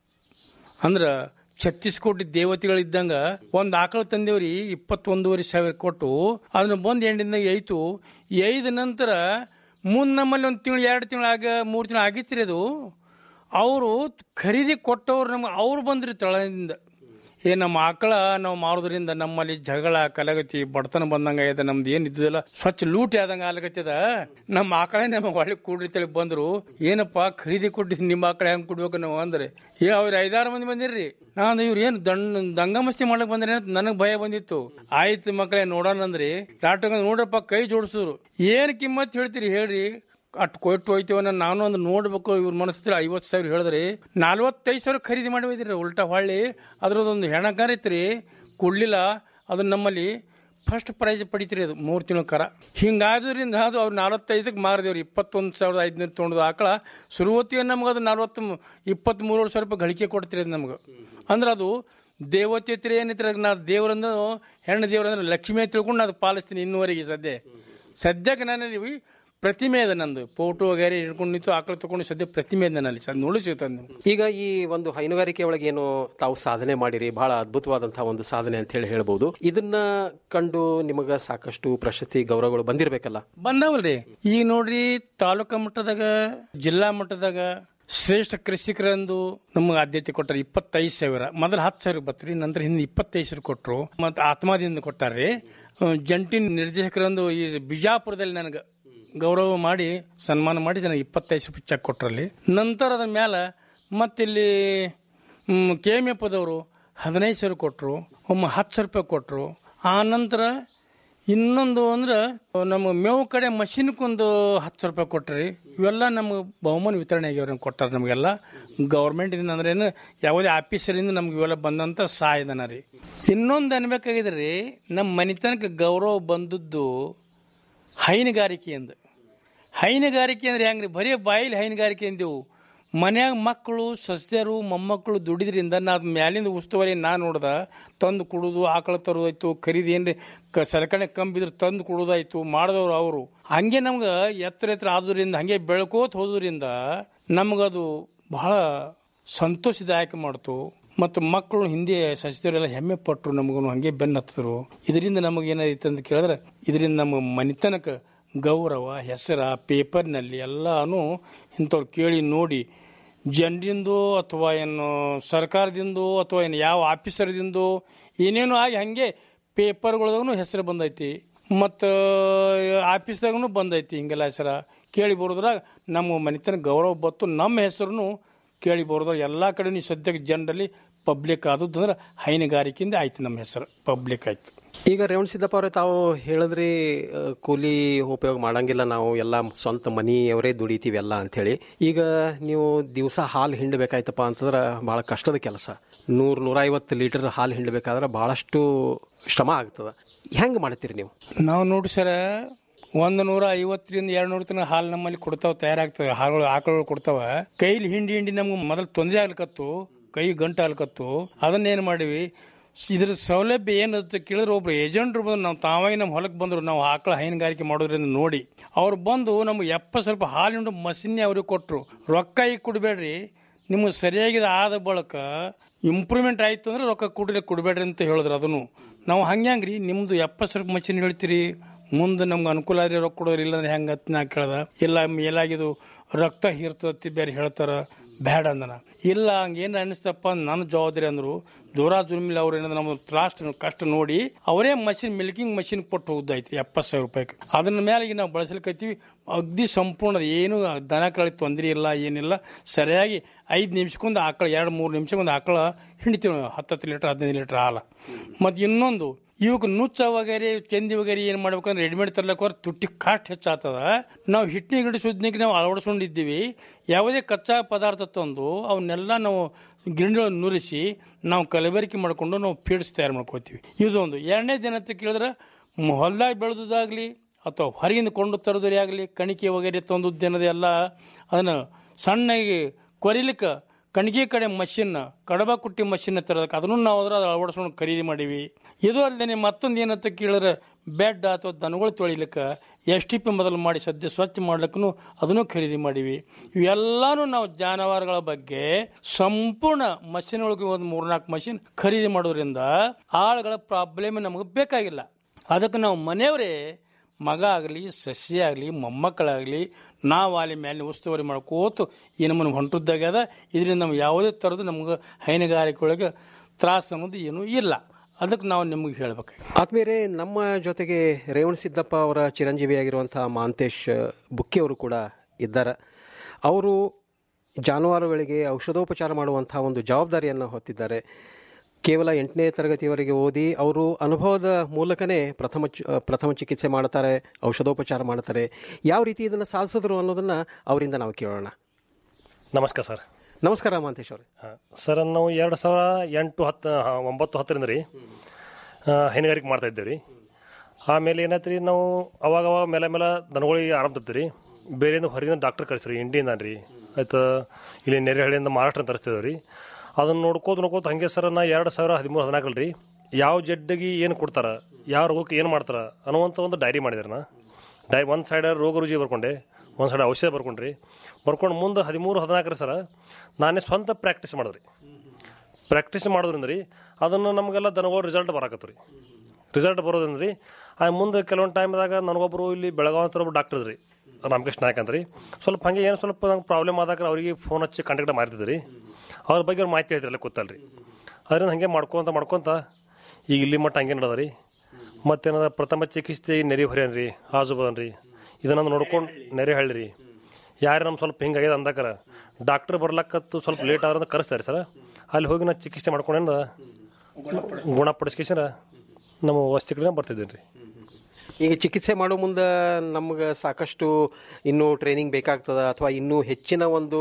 ಅಂದ್ರೆ ಛತ್ತೀಸ್ ಕೋಟಿ ದೇವತೆಗಳಿದ್ದಂಗ ಒಂದು ಆಕಳು ತಂದೇವ್ರಿ ಇಪ್ಪತ್ತೊಂದೂವರೆ ಸಾವಿರ ಕೊಟ್ಟು ಅದನ್ನ ಬಂದು ಎಂಡಿಂದ ಐತು ಐದ ನಂತರ ಮುಂದೆ ನಮ್ಮಲ್ಲಿ ಒಂದು ತಿಂಗಳು ಎರಡು ತಿಂಗಳು ಆಗ ಮೂರು ತಿಂಗಳು ಆಗಿತ್ರಿ ಅದು ಅವರು ಖರೀದಿ ಕೊಟ್ಟವ್ರು ನಮ್ಗೆ ಅವ್ರು ಬಂದ್ರಿ ತಳದಿಂದ ಏ ನಮ್ಮ ಆಕಳ ನಾವು ಮಾರೋದ್ರಿಂದ ನಮ್ಮಲ್ಲಿ ಜಗಳ ಕಲಗತಿ ಬಡತನ ಬಂದಂಗ ಆಗ್ಯದ ನಮ್ದು ಏನ್ ಇದ್ದಿಲ್ಲ ಸ್ವಚ್ಛ ಲೂಟಿ ಆದಂಗ ಆಗ್ಲಕತ್ತದ ನಮ್ಮ ಆಕಳೇ ನಮ್ಮ ಒಳ್ಳೆ ಕೂಡ್ರಿ ತಳಿ ಬಂದ್ರು ಏನಪ್ಪ ಖರೀದಿ ಕೊಟ್ಟಿದ್ ನಿಮ್ಮ ಆಕಳ ಹೆಂಗ್ ಕೊಡ್ಬೇಕು ನಾವು ಅಂದ್ರೆ ಏ ಅವ್ರ ಐದಾರು ಮಂದಿ ಬಂದಿರ್ರಿ ನಾನು ಇವ್ರು ಏನು ದಂಡ ದಂಗಮಸ್ತಿ ಮಾಡಕ್ ಬಂದ್ರೆ ನನಗ್ ಭಯ ಬಂದಿತ್ತು ಆಯ್ತು ಮಕ್ಕಳೇ ನೋಡೋಣ ಅಂದ್ರಿ ಡಾಕ್ಟರ್ ನೋಡ್ರಪ್ಪ ಕೈ ಜೋಡಿಸಿದ್ರು ಏನ್ ಕಿಮ್ಮತ್ ಹೇಳ್ತೀರಿ ಹೇಳ್ರಿ ಅಟ್ ಕೊಟ್ಟು ಹೋಯ್ತೀವನ್ನ ನಾನು ಒಂದು ನೋಡ್ಬೇಕು ಇವ್ರ ಮನಸ್ಸಿದ್ರೆ ಐವತ್ತು ಸಾವಿರ ಹೇಳಿದ್ರಿ ನಲ್ವತ್ತೈದು ಸಾವಿರ ಖರೀದಿ ಮಾಡಿ ಒಯ್ದಿರಿ ಉಲ್ಟಾ ಹೊಳ್ಳಿ ಅದ್ರದ್ದೊಂದು ಹೆಣಕಾರ ಇತ್ರಿ ಕೊಡ್ಲಿಲ್ಲ ಅದು ನಮ್ಮಲ್ಲಿ ಫಸ್ಟ್ ಪ್ರೈಸ್ ಪಡಿತೀರಿ ಅದು ಮೂರು ತಿಂಗಳ ಕರ ಹಿಂಗಾದ್ರಿಂದ ಅದು ಅವ್ರು ನಲವತ್ತೈದಕ್ಕೆ ಮಾರಿದೇವ್ರಿ ಇಪ್ಪತ್ತೊಂದು ಸಾವಿರದ ಐದುನೂರು ತೊಗೊಂಡು ಆಕಳ ಶುರುವತ್ತಿಗೆ ನಮ್ಗೆ ಅದು ನಲ್ವತ್ತು ಇಪ್ಪತ್ತ್ಮೂರು ಸಾವಿರ ರೂಪಾಯಿ ಗಳಿಕೆ ಕೊಡ್ತೀರಿ ಅದು ನಮ್ಗೆ ಅಂದ್ರೆ ಅದು ದೇವತೆ ಹತ್ರ ಏನೈತ್ರಿ ನಾ ದೇವರಂದು ಹೆಣ್ಣು ದೇವರಂದ್ರೆ ಲಕ್ಷ್ಮಿ ತಿಳ್ಕೊಂಡು ನಾನು ಪಾಲಿಸ್ತೀನಿ ಇನ್ನುವರೆಗೆ ಸದ್ಯ ಸದ್ಯಕ್ಕೆ ನನ್ನಲ್ಲಿ ಪ್ರತಿಮೆ ಇದೆ ನಂದು ಫೋಟೋ ವಗೇರೆ ಹಿಡ್ಕೊಂಡು ನಿಂತು ಆಕಳು ತಗೊಂಡು ಸದ್ಯ ಪ್ರತಿಮೆ ಇದೆ ನನ್ನಲ್ಲಿ ಸದ್ ನೋಡಿ ಸಿಗ್ತದೆ ನೀವು ಈಗ ಈ ಒಂದು ಹೈನುಗಾರಿಕೆ ಒಳಗೆ ಏನು ತಾವು ಸಾಧನೆ ಮಾಡಿರಿ ಬಹಳ ಅದ್ಭುತವಾದಂತಹ ಒಂದು ಸಾಧನೆ ಅಂತ ಹೇಳಿ ಹೇಳ್ಬೋದು ಇದನ್ನ ಕಂಡು ನಿಮಗ ಸಾಕಷ್ಟು ಪ್ರಶಸ್ತಿ ಗೌರವಗಳು ಬಂದಿರಬೇಕಲ್ಲ ಬಂದಾವಲ್ರಿ ಈಗ ನೋಡ್ರಿ ತಾಲೂಕಾ ಮಟ್ಟದಾಗ ಜಿಲ್ಲಾ ಮಟ್ಟದಾಗ ಶ್ರೇಷ್ಠ ಕೃಷಿಕರಂದು ನಮಗೆ ಆದ್ಯತೆ ಕೊಟ್ಟಾರ ಇಪ್ಪತ್ತೈದು ಸಾವಿರ ಮೊದಲು ಹತ್ತು ಸಾವಿರ ಬತ್ರಿ ನಂತರ ಹಿಂದೆ ಇಪ್ಪತ್ತೈದು ಸಾವಿರ ಕೊಟ್ಟರು ಮತ್ತು ಆತ್ಮದಿಂದ ಕೊಟ್ಟಾರ್ರಿ ಅಹ್, ಜಂಟಿ ನಿರ್ದೇಶಕರಂದು ಈ ಬಿಜಾಪುರದಲ್ಲಿ ನನಗೆ ಗೌರವ ಮಾಡಿ ಸನ್ಮಾನ ಮಾಡಿ ನನಗೆ ಇಪ್ಪತ್ತೈದು ರೂಪಾಯಿ ಚೆಕ್ ಕೊಟ್ರಲ್ಲಿ ನಂತರ ಅದ್ರ ಮೇಲೆ ಮತ್ತಿಲ್ಲಿ ಕೆ ಎಮ್ ಎಫ್ ಅದವರು ಹದಿನೈದು ಸಾವಿರ ಕೊಟ್ಟರು ಒಮ್ಮೆ ಹತ್ತು ಸಾವಿರ ರೂಪಾಯಿ ಕೊಟ್ಟರು ಆ ನಂತರ ಇನ್ನೊಂದು ಅಂದ್ರೆ ನಮ್ಮ ಮೇವು ಕಡೆ ಮಷಿನ್ಕೊಂದು ಹತ್ತು ಸಾವಿರ ರೂಪಾಯಿ ಕೊಟ್ರಿ ಇವೆಲ್ಲ ನಮ್ಗೆ ಬಹುಮಾನ ವಿತರಣೆ ಆಗ್ಯಾವ್ರಿ ಕೊಟ್ಟಾರ ನಮಗೆಲ್ಲ ಗೌರ್ಮೆಂಟಿಂದ ಅಂದ್ರೆ ಏನು ಯಾವುದೇ ಆಫೀಸರಿಂದ ನಮ್ಗೆ ಇವೆಲ್ಲ ಬಂದಂಥ ಸಹಾಯಧನ ರೀ ಇನ್ನೊಂದು ಅನ್ಬೇಕಾಗಿದ್ರೆ ರೀ ನಮ್ಮ ಮನೆತನಕ್ಕೆ ಗೌರವ ಬಂದದ್ದು ಹೈನುಗಾರಿಕೆಯಿಂದ ಹೈನುಗಾರಿಕೆ ಅಂದ್ರೆ ಹೆಂಗ್ರಿ ಬರೀ ಬಾಯಿಲಿ ಹೈನುಗಾರಿಕೆ ಅಂದೆವು ಮನ್ಯಾಗ ಮಕ್ಕಳು ಸಸ್ಯರು ಮೊಮ್ಮಕ್ಕಳು ದುಡಿದ್ರಿಂದ ನಾ ಅದ್ ಮ್ಯಾಲಿಂದ ಉಸ್ತುವಾರಿ ನಾ ನೋಡ್ದ ತಂದು ಕುಡುದು ಆಕಳ ತರೋದಾಯ್ತು ಖರೀದಿ ಏನ್ರಿ ಕ ಸರಕಣೆ ಕಂಬಿದ್ರೆ ತಂದು ಕುಡುದಾಯ್ತು ಮಾಡಿದವ್ರು ಅವರು ಹಂಗೆ ನಮ್ಗೆ ಎತ್ತರ ಎತ್ತರ ಆದ್ರಿಂದ ಹಂಗೆ ಬೆಳ್ಕೋತ ಹೋದ್ರಿಂದ ನಮಗದು ಬಹಳ ಸಂತೋಷದಾಯಕ ಮಾಡ್ತು ಮತ್ತು ಮಕ್ಕಳು ಹಿಂದೆ ಸಸ್ಯರೆಲ್ಲ ಹೆಮ್ಮೆ ಪಟ್ಟರು ನಮಗೂ ಹಂಗೆ ಬೆನ್ನ ಹತ್ತಿದ್ರು ಇದರಿಂದ ನಮಗೆ ಏನಾಯ್ತು ಅಂತ ಕೇಳಿದ್ರೆ ಇದರಿಂದ ನಮ್ಮ ಮನೆತನಕ ಗೌರವ ಹೆಸರ ಪೇಪರ್ನಲ್ಲಿ ಎಲ್ಲಾನು ಇಂಥವ್ರು ಕೇಳಿ ನೋಡಿ ಜನರಿಂದು ಅಥವಾ ಏನು ಸರ್ಕಾರದಿಂದು ಅಥವಾ ಏನು ಯಾವ ಆಫೀಸರ್ದಿಂದು ಏನೇನು ಆಗಿ ಹಾಗೆ ಪೇಪರ್ಗಳದಾಗೂ ಹೆಸರು ಬಂದೈತಿ ಮತ್ತು ಆಫೀಸ್ದಾಗೂ ಬಂದೈತಿ ಹಿಂಗೆಲ್ಲ ಹೆಸರ ಕೇಳಿ ಬರೋದ್ರಾಗ ನಮ್ಮ ಮನೆತನ ಗೌರವ ಬತ್ತು ನಮ್ಮ ಹೆಸರು ಕೇಳಿ ಬರೋದ್ರಾಗ ಎಲ್ಲ ಕಡೆ ಸದ್ಯಕ್ಕೆ ಜನರಲ್ಲಿ ಪಬ್ಲಿಕ್ ಆದದ್ದು ಅಂದ್ರೆ ಹೈನುಗಾರಿಕೆಯಿಂದ ಆಯ್ತು ನಮ್ಮ ಹೆಸರು ಪಬ್ಲಿಕ್ ಆಯ್ತು ಈಗ ರೇವಣ ಸಿದ್ದಪ್ಪ ಅವರೇ ತಾವು ಹೇಳಿದ್ರಿ ಆ, ಕೂಲಿ ಉಪಯೋಗ ಮಾಡಂಗಿಲ್ಲ ನಾವು ಎಲ್ಲ ಸ್ವಂತ ಮನಿಯವರೇ ದುಡಿತೀವಿ ಎಲ್ಲ ಅಂಥೇಳಿ ಈಗ ನೀವು ದಿವಸ ಹಾಲು ಹಿಂಡಬೇಕಾಯ್ತಪ್ಪ ಅಂತಂದ್ರೆ ಭಾಳ ಕಷ್ಟದ ಕೆಲಸ ನೂರು ನೂರೈವತ್ತು ಲೀಟರ್ ಹಾಲು ಹಿಂಡಬೇಕಾದ್ರೆ ಭಾಳಷ್ಟು ಶ್ರಮ ಆಗ್ತದೆ ಹೆಂಗೆ ಮಾಡ್ತೀರಿ ನೀವು ನಾವು ನೋಡಿ ಸರ ಒಂದು ನೂರ ಐವತ್ತರಿಂದ ಎರಡು ನೂರು ತನಕ ಹಾಲು ನಮ್ಮಲ್ಲಿ ಕೊಡ್ತಾವ ತಯಾರಾಗ್ತವೆ ಹಾಲುಗಳು ಆಕಳುಗಳು ಕೊಡ್ತಾವ ಕೈಲಿ ಹಿಂಡಿ ಹಿಂಡಿ ನಮ್ಗೆ ಮೊದಲು ತೊಂದರೆ ಆಗ್ಲಿಕತ್ತು ಕೈ ಗಂಟು ಆಗ್ಲಿಕತ್ತು ಅದನ್ನೇನ್ ಮಾಡಿವಿ ಇದ್ರ ಸೌಲಭ್ಯ ಏನಂತ ಕೇಳಿದ್ರೆ ಒಬ್ರು ಏಜೆಂಟ್ರು ಬಂದು ನಾವು ತಾವಾಗಿ ನಮ್ಮ ಹೊಲಕ್ಕೆ ಬಂದರು ನಾವು ಆಕಳ ಹೈನುಗಾರಿಕೆ ಮಾಡೋದ್ರಿಂದ ನೋಡಿ ಅವ್ರು ಬಂದು ನಮ್ಗೆ ಎಪ್ಪ ಸ್ವಲ್ಪ ಹಾಲಿನ ಮಸಿನ್ನೇ ಅವ್ರಿಗೆ ಕೊಟ್ಟರು ರೊಕ್ಕ ಈಗ ಕೊಡಬೇಡ್ರಿ ನಿಮ್ಗೆ ಸರಿಯಾಗಿ ಆದ ಬಳಕ ಇಂಪ್ರೂವ್ಮೆಂಟ್ ಆಯ್ತು ಅಂದ್ರೆ ರೊಕ್ಕ ಕೊಡ್ಲಿ ಕೊಡಬೇಡ್ರಿ ಅಂತ ಹೇಳಿದ್ರು ಅದನ್ನು ನಾವು ಹಂಗ್ಯಾಂಗ್ರಿ ನಿಮ್ದು ಎಪ್ಪತ್ತು ಸಾವಿರ ಮಷಿನ್ ಹೇಳ್ತೀರಿ ಮುಂದೆ ನಮ್ಗೆ ಅನುಕೂಲ ಆದ್ರೆ ರೊಕ್ಕ ಕೊಡೋರು ಇಲ್ಲಂದ್ರೆ ಹೆಂಗೆ ಅಂತ ನಾ ಕೇಳ್ದ ಇಲ್ಲ ಮೇಲಾಗಿದು ರಕ್ತ ಹೀರ್ತತಿ ಬೇರೆ ಹೇಳ್ತಾರ ಬ್ಯಾಡ ಅಂದನ ಇಲ್ಲ ಹಂಗೇನು ಅನಿಸ್ತಪ್ಪ ನನ್ನ ಜವಾಬ್ದಾರಿ ಅಂದ್ರು ದೂರ ದುರ್ಮಿಲ್ ಅವ್ರು ಏನಂದ್ರೆ ನಮ್ಮ ತ್ರಾಷ್ಟ ಕಷ್ಟ ನೋಡಿ ಅವರೇ ಮಷಿನ್ ಮಿಲ್ಕಿಂಗ್ ಮಷಿನ್ ಕೊಟ್ಟು ಹೋಗ್ದಾಯ್ತು ಎಪ್ಪತ್ತು ಸಾವಿರ ರೂಪಾಯಿಗೆ ಅದನ್ನ ಮೇಲೆ ಈಗ ನಾವು ಬಳಸಲಿಕ್ಕೈತೀವಿ ಅಗ್ದಿ ಸಂಪೂರ್ಣ ಏನು ದನ ಕಳಿಗೆ ತೊಂದರೆ ಇಲ್ಲ ಏನಿಲ್ಲ ಸರಿಯಾಗಿ ಐದು ನಿಮಿಷಕ್ಕೊಂದು ಆಕಳ ಎರಡು ಮೂರು ನಿಮಿಷಕ್ಕೊಂದು ಆಕಳ ಹಿಂಡಿತೀವಿ ನಾವು ಹತ್ತತ್ತು ಲೀಟ್ರ್ ಹದಿನೈದು ಲೀಟ್ರ್ ಹಾಲು ಮತ್ತು ಇನ್ನೊಂದು ಇವಕ್ಕೆ ನುಚ್ಚ ವಗೇರಿ ಚೆಂದಿ ವಗೇರಿ ಏನು ಮಾಡ್ಬೇಕಂದ್ರೆ ರೆಡಿಮೇಡ್ ತರ್ಲಕ್ಕೆ ಹೋದ್ರೆ ತುಟ್ಟಿ ಕಾಸ್ಟ್ ಹೆಚ್ಚಾಗ್ತದ ನಾವು ಹಿಟ್ಟಿನ ಗಿಡ ಸುದ್ನಿಗೆ ನಾವು ಅಳವಡಿಸ್ಕೊಂಡಿದ್ದೀವಿ ಯಾವುದೇ ಕಚ್ಚಾ ಪದಾರ್ಥ ತಂದು ಅವನ್ನೆಲ್ಲ ನಾವು ಗಿರಣಿಗಳನ್ನು ನುರಿಸಿ ನಾವು ಕಲಬೆರಕೆ ಮಾಡಿಕೊಂಡು ನಾವು ಫೀಡ್ಸ್ ತಯಾರು ಮಾಡ್ಕೋತೀವಿ ಇದೊಂದು ಎರಡನೇ ದಿನ ಅಂತ ಕೇಳಿದ್ರೆ ಮ್- ಹೊಲ್ದಾಗ ಬೆಳೆದಾಗಲಿ ಅಥವಾ ಹೊರಗಿಂದ ಕೊಂಡು ತರೋದೇ ಆಗಲಿ ಕಣಿಕೆ ವಗೇರಿ ತಂದದ್ದೇನದೆ ಎಲ್ಲ ಅದನ್ನು ಸಣ್ಣಗೆ ಕೊರಿಲಿಕ್ಕೆ ಕಣಿಗೆ ಕಡೆ ಮಷಿನ್ ಕಡಬ ಕುಟ್ಟಿ ಮಷಿನ್ ತರೋದಕ್ಕೆ ಅದನ್ನು ನಾವು ಅದ್ರ ಅಳವಡಿಸ್ಕೊಂಡು ಖರೀದಿ ಮಾಡೀವಿ ಇದು ಅಲ್ಲದೆ ಮತ್ತೊಂದು ಏನಂತ ಕೇಳಿದ್ರೆ ಬೆಡ್ ಅಥವಾ ದನಗಳು ತೊಳಿಲಿಕ್ಕೆ ಎಸ್ ಟಿ ಪಿ ಮೊದಲು ಮಾಡಿ ಸದ್ಯ ಸ್ವಚ್ಛ ಮಾಡ್ಲಿಕ್ಕೂ ಅದನ್ನು ಖರೀದಿ ಮಾಡೀವಿ ಇವೆಲ್ಲಾನು ನಾವು ಜಾನುವಾರುಗಳ ಬಗ್ಗೆ ಸಂಪೂರ್ಣ ಮಷಿನ್ ಒಳಗೆ ಒಂದು ಮೂರ್ನಾಲ್ಕು ಮಷಿನ್ ಖರೀದಿ ಮಾಡೋದ್ರಿಂದ ಆಳುಗಳ ಪ್ರಾಬ್ಲಮ್ ನಮಗೆ ಬೇಕಾಗಿಲ್ಲ ಅದಕ್ಕೆ ನಾವು ಮನೆಯವರೇ ಮಗ ಆಗಲಿ ಸಸ್ಯ ಆಗಲಿ ಮೊಮ್ಮಕ್ಕಳಾಗಲಿ ನಾವು ಅಲ್ಲಿ ಮೇಲೆ ಉಸ್ತುವಾರಿ ಮಾಡ್ಕೋತು ಈ ನಮ್ಮನ್ನು ಹೊಂಟದ್ದಾಗ್ಯದ ಇದರಿಂದ ನಮ್ಗೆ ಯಾವುದೇ ಥರದ್ದು ನಮ್ಗೆ ಹೈನುಗಾರಿಕೆ ಒಳಗೆ ತ್ರಾಸ ಅನ್ನೋದು ಏನೂ ಇಲ್ಲ ಅದಕ್ಕೆ ನಾವು ನಿಮಗೆ ಹೇಳ್ಬೇಕು ಆದ್ಮೇಲೆ ನಮ್ಮ ಜೊತೆಗೆ ರೇವಣ ಸಿದ್ದಪ್ಪ ಅವರ ಚಿರಂಜೀವಿಯಾಗಿರುವಂಥ ಮಾಂತೇಶ್ ಬುಕ್ಕಿ ಅವರು ಕೂಡ ಇದ್ದಾರೆ ಅವರು ಜಾನುವಾರುಗಳಿಗೆ ಔಷಧೋಪಚಾರ ಮಾಡುವಂಥ ಒಂದು ಜವಾಬ್ದಾರಿಯನ್ನು ಹೊತ್ತಿದ್ದಾರೆ ಕೇವಲ ಎಂಟನೇ ತರಗತಿಯವರೆಗೆ ಓದಿ ಅವರು ಅನುಭವದ ಮೂಲಕನೇ ಪ್ರಥಮ ಚಿ- ಪ್ರಥಮ ಚಿಕಿತ್ಸೆ ಮಾಡ್ತಾರೆ ಔಷಧೋಪಚಾರ ಮಾಡ್ತಾರೆ ಯಾವ ರೀತಿ ಇದನ್ನು ಸಾಧಿಸಿದ್ರು ಅನ್ನೋದನ್ನು ಅವರಿಂದ ನಾವು ಕೇಳೋಣ ನಮಸ್ಕಾರ ಸರ್ ನಮಸ್ಕಾರ ಮಾಂತೇಶ್ ಅವರೇ ಸರ್ ನಾವು ಎರಡು ಸಾವಿರ ಎಂಟು ಹತ್ತು ಹಾ, ಒಂಬತ್ತು ಹತ್ತರಿಂದ ರೀ ಆ, ಹೈನುಗಾರಿಕೆ ಮಾಡ್ತಾ ಇದ್ದೇವೆ ರೀ ಆಮೇಲೆ ಏನಾಯ್ತು ರೀ ನಾವು ಅವಾಗ ಅವಾಗ ಮೇಲೆ ಮೇಲೆ ದನಗಳಿಗೆ ಆರಾಮ್ ತರ್ತೀವಿ ರೀ ಬೇರೆಯಿಂದ ಹೊರಗಿಂದ ಡಾಕ್ಟರ್ ಕರೆಸ್ರಿ ಇಂಡಿಯಿಂದ ರೀ ಆಯ್ತು ಇಲ್ಲಿ ನೆರೆಹಳ್ಳಿಯಿಂದ ಮಹಾರಾಷ್ಟ್ರ ತರಿಸ್ತಿದ್ದೇವೆ ರೀ ಅದನ್ನು ನೋಡ್ಕೋತ ನೋಡ್ಕೋತ ಹಂಗೆ ಸರ್ ನಾ ಎರಡು ಸಾವಿರ ಹದಿಮೂರು ಹದಿನಾಲ್ಕಲ್ಲಿ ರೀ ಯಾವ ಜಡ್ಡಿಗೆ ಏನು ಕೊಡ್ತಾರ ಯಾವ ರೋಗಕ್ಕೆ ಏನು ಮಾಡ್ತಾರ ಅನ್ನುವಂಥ ಒಂದು ಡೈರಿ ಮಾಡಿದ್ರಿ ನಾ ಡೈ ಒಂದು ಸೈಡ್ ರೋಗ ರುಜಿ ಬರ್ಕೊಂಡೆ ಒಂದು ಸೈಡ್ ಔಷಧ ಬರ್ಕೊಂಡ್ರಿ ಬರ್ಕೊಂಡು ಮುಂದೆ ಹದಿಮೂರು ಹದಿನಾಲ್ಕರ ಸರ ನಾನೇ ಸ್ವಂತ ಪ್ರಾಕ್ಟೀಸ್ ಮಾಡಿದ್ರಿ ಪ್ರಾಕ್ಟೀಸ್ ಮಾಡೋದ್ರಿಂದ ರೀ ಅದನ್ನು ನಮಗೆಲ್ಲ ದನಗಳು ರಿಸಲ್ಟ್ ಬರಾಕತ್ತು ರೀ ರಿಸಲ್ಟ್ ಬರೋದ್ರಿಂದ ರೀ ಆ ಮುಂದೆ ಕೆಲವೊಂದು ಟೈಮ್ದಾಗ ನನಗೊಬ್ಬರು ಇಲ್ಲಿ ಬೆಳಗಾವಿ ಹತ್ರ ಒಬ್ಬರು ಡಾಕ್ಟರ್ ರೀ ರಾಮಕೃಷ್ಣ ನಾಯಕ್ ಅಂತ ರೀ ಸ್ವಲ್ಪ ಹಾಗೆ ಏನು ಸ್ವಲ್ಪ ನಂಗೆ ಪ್ರಾಬ್ಲಮ್ ಆದಾಗ ಅವರಿಗೆ ಫೋನ್ ಹಚ್ಚಿ ಕಾಂಟ್ಯಾಕ್ಟ್ ಮಾಡ್ತಿದ್ದೆ ರೀ ಅವ್ರ ಬಗ್ಗೆ ಅವ್ರು ಮಾಹಿತಿ ಹೇಳ್ತಿರಲ್ಲ ಕೂತಲ್ರಿ ಅದರಿಂದ ಹಾಗೆ ಮಾಡ್ಕೊತ ಮಾಡ್ಕೊತ ಈಗ ಇಲ್ಲಿ ಮಟ್ಟ ಹಂಗೆ ನಡೆದ ರೀ ಮತ್ತೇನದ ಪ್ರಥಮ ಚಿಕಿತ್ಸೆ ನೆರೆ ಹೊರೇನ್ ರೀ ಆಜು ಬದನ್ ರೀ ಇದನ್ನ ನೋಡ್ಕೊಂಡು ನೆರೆ ಹಳ್ಳಿ ರೀ ಯಾರು ನಮ್ಮ ಸ್ವಲ್ಪ ಹಿಂಗಾಗ್ಯದ ಅಂದಾಕರ ಡಾಕ್ಟರ್ ಬರ್ಲಕ್ಕತ್ತು ಸ್ವಲ್ಪ ಲೇಟ್ ಆದ್ರೆ ಕರೆಸ್ತಾರೆ ಸರ್ ಅಲ್ಲಿ ಹೋಗಿ ನಾ ಚಿಕಿತ್ಸೆ ಮಾಡ್ಕೊಂಡ ಗುಣಪಡಿಸ್ಕೇಶನ ನಮ್ಮ ವಸ್ತಿ ಕಡೆ ಬರ್ತಿದ್ದೀನಿ ರೀ ಈಗ ಚಿಕಿತ್ಸೆ ಮಾಡೋ ಮುಂದೆ ನಮ್ಗೆ ಸಾಕಷ್ಟು ಇನ್ನೂ ಟ್ರೈನಿಂಗ್ ಬೇಕಾಗ್ತದ ಅಥವಾ ಇನ್ನೂ ಹೆಚ್ಚಿನ ಒಂದು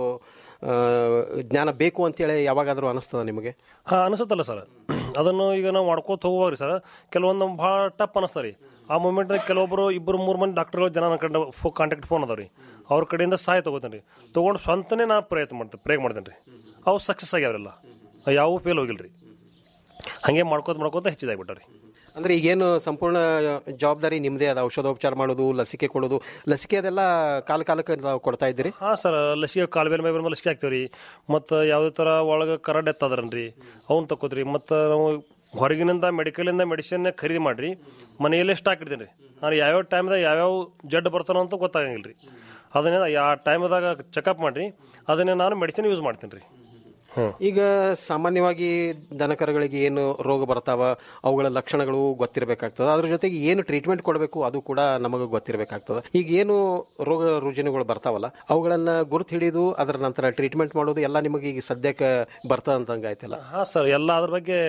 ಆ, ಜ್ಞಾನ ಬೇಕು ಅಂತೇಳಿ ಯಾವಾಗಾದರೂ ಅನಿಸ್ತದ ನಿಮಗೆ ಹಾಂ ಅನಿಸುತ್ತಲ್ಲ ಸರ್ ಅದನ್ನು ಈಗ ನಾವು ಮಾಡ್ಕೋತ ಹೋಗುವಾಗ ರೀ ಸರ್ ಕೆಲವೊಂದು ನಮ್ಗೆ ಭಾಳ ಟಪ್ ಅನಿಸ್ತಾರೆ ರೀ ಆ ಮೂಮೆಂಟ್ನಾಗ ಕೆಲವೊಬ್ಬರು ಇಬ್ಬರು ಮೂರು ಮಂದಿ ಡಾಕ್ಟರ್ಗಳು ಜನ ನನ್ನ ಕಡೆ ಫೋ ಕಾಂಟ್ಯಾಕ್ಟ್ ಫೋನ್ ಅದಾವ ರೀ ಅವ್ರ ಕಡೆಯಿಂದ ಸಹಾಯ ತೊಗೋತೇನೆ ರೀ ತೊಗೊಂಡು ಸ್ವಂತನೇ ನಾ ಪ್ರಯತ್ನ ಮಾಡ್ತೇನೆ ಪ್ರಯೋಗ ಮಾಡ್ತೇನೆ ರೀ ಅವು ಸಕ್ಸಸ್ ಆಗ್ಯಾವ್ರೆಲ್ಲ ಯಾವ ಫೇಲ್ ಹೋಗಿಲ್ಲ ರೀ ಹಾಗೆ ಮಾಡ್ಕೋತ ಮಾಡ್ಕೋತ ಹೆಚ್ಚಿದಾಗ್ಬಿಟ್ಟ ರೀ ಅಂದ್ರೆ ಈಗೇನು ಸಂಪೂರ್ಣ ಜವಾಬ್ದಾರಿ ನಿಮ್ಮದೇ ಅದ ಔಷಧೋಪಚಾರ ಮಾಡೋದು ಲಸಿಕೆ ಕೊಡೋದು ಲಸಿಕೆ ಅದೆಲ್ಲ ಕಾಲ ಕಾಲಕ್ಕೆ ನಾವು ಕೊಡ್ತಾ ಇದ್ದೀರಿ ಹಾಂ ಸರ್ ಲಸಿಕೆ ಕಾಲುಬೇಲ್ ಮೈ ಮೇಲೆ ಲಸಿಕೆ ಹಾಕ್ತೀವಿ ರೀ ಮತ್ತು ಯಾವುದೇ ಥರ ಒಳಗೆ ಕರಡ್ ಎತ್ತದ್ರನ್ ರೀ ಅವ್ನು ತಕೋತೀರಿ ಮತ್ತು ನಾವು ಹೊರಗಿನಿಂದ ಮೆಡಿಕಲಿಂದ ಮೆಡಿಸಿನ್ ಖರೀದಿ ಮಾಡಿರಿ ಮನೆಯಲ್ಲೇ ಸ್ಟಾಕ್ ಇಡ್ತೀನಿ ರೀ ನಾನು ಯಾವ್ಯಾವ ಟೈಮ್ದಾಗ ಯಾವ್ಯಾವ ಜಡ್ ಬರ್ತಾನೋ ಅಂತ ಗೊತ್ತಾಗಂಗಿಲ್ಲ ರೀ ಅದನ್ನೇ ಆ ಟೈಮ್ದಾಗ ಚೆಕಪ್ ಮಾಡಿರಿ ಅದನ್ನೇ ನಾನು ಮೆಡಿಸಿನ್ ಯೂಸ್ ಮಾಡ್ತೀನಿ ರೀ ಹ್ಞೂ ಈಗ ಸಾಮಾನ್ಯವಾಗಿ ದನಕರಗಳಿಗೆ ಏನು ರೋಗ ಬರ್ತಾವ ಅವುಗಳ ಲಕ್ಷಣಗಳು ಗೊತ್ತಿರಬೇಕಾಗ್ತದೆ ಅದ್ರ ಜೊತೆಗೆ ಏನು ಟ್ರೀಟ್ಮೆಂಟ್ ಕೊಡಬೇಕು ಅದು ಕೂಡ ನಮಗೆ ಗೊತ್ತಿರಬೇಕಾಗ್ತದೆ ಈಗ ಏನು ರೋಗ ರುಜಿನಗಳು ಬರ್ತಾವಲ್ಲ ಅವುಗಳನ್ನ ಗುರುತು ಹಿಡಿದು ಅದರ ನಂತರ ಟ್ರೀಟ್ಮೆಂಟ್ ಮಾಡೋದು ಎಲ್ಲ ನಿಮಗೆ ಈಗ ಸದ್ಯಕ್ಕೆ ಬರ್ತದ ಅಂತಂಗ ಆಯ್ತಲ್ಲ ಹಾಂ ಸರ್ ಎಲ್ಲ ಅದ್ರ ಬಗ್ಗೆ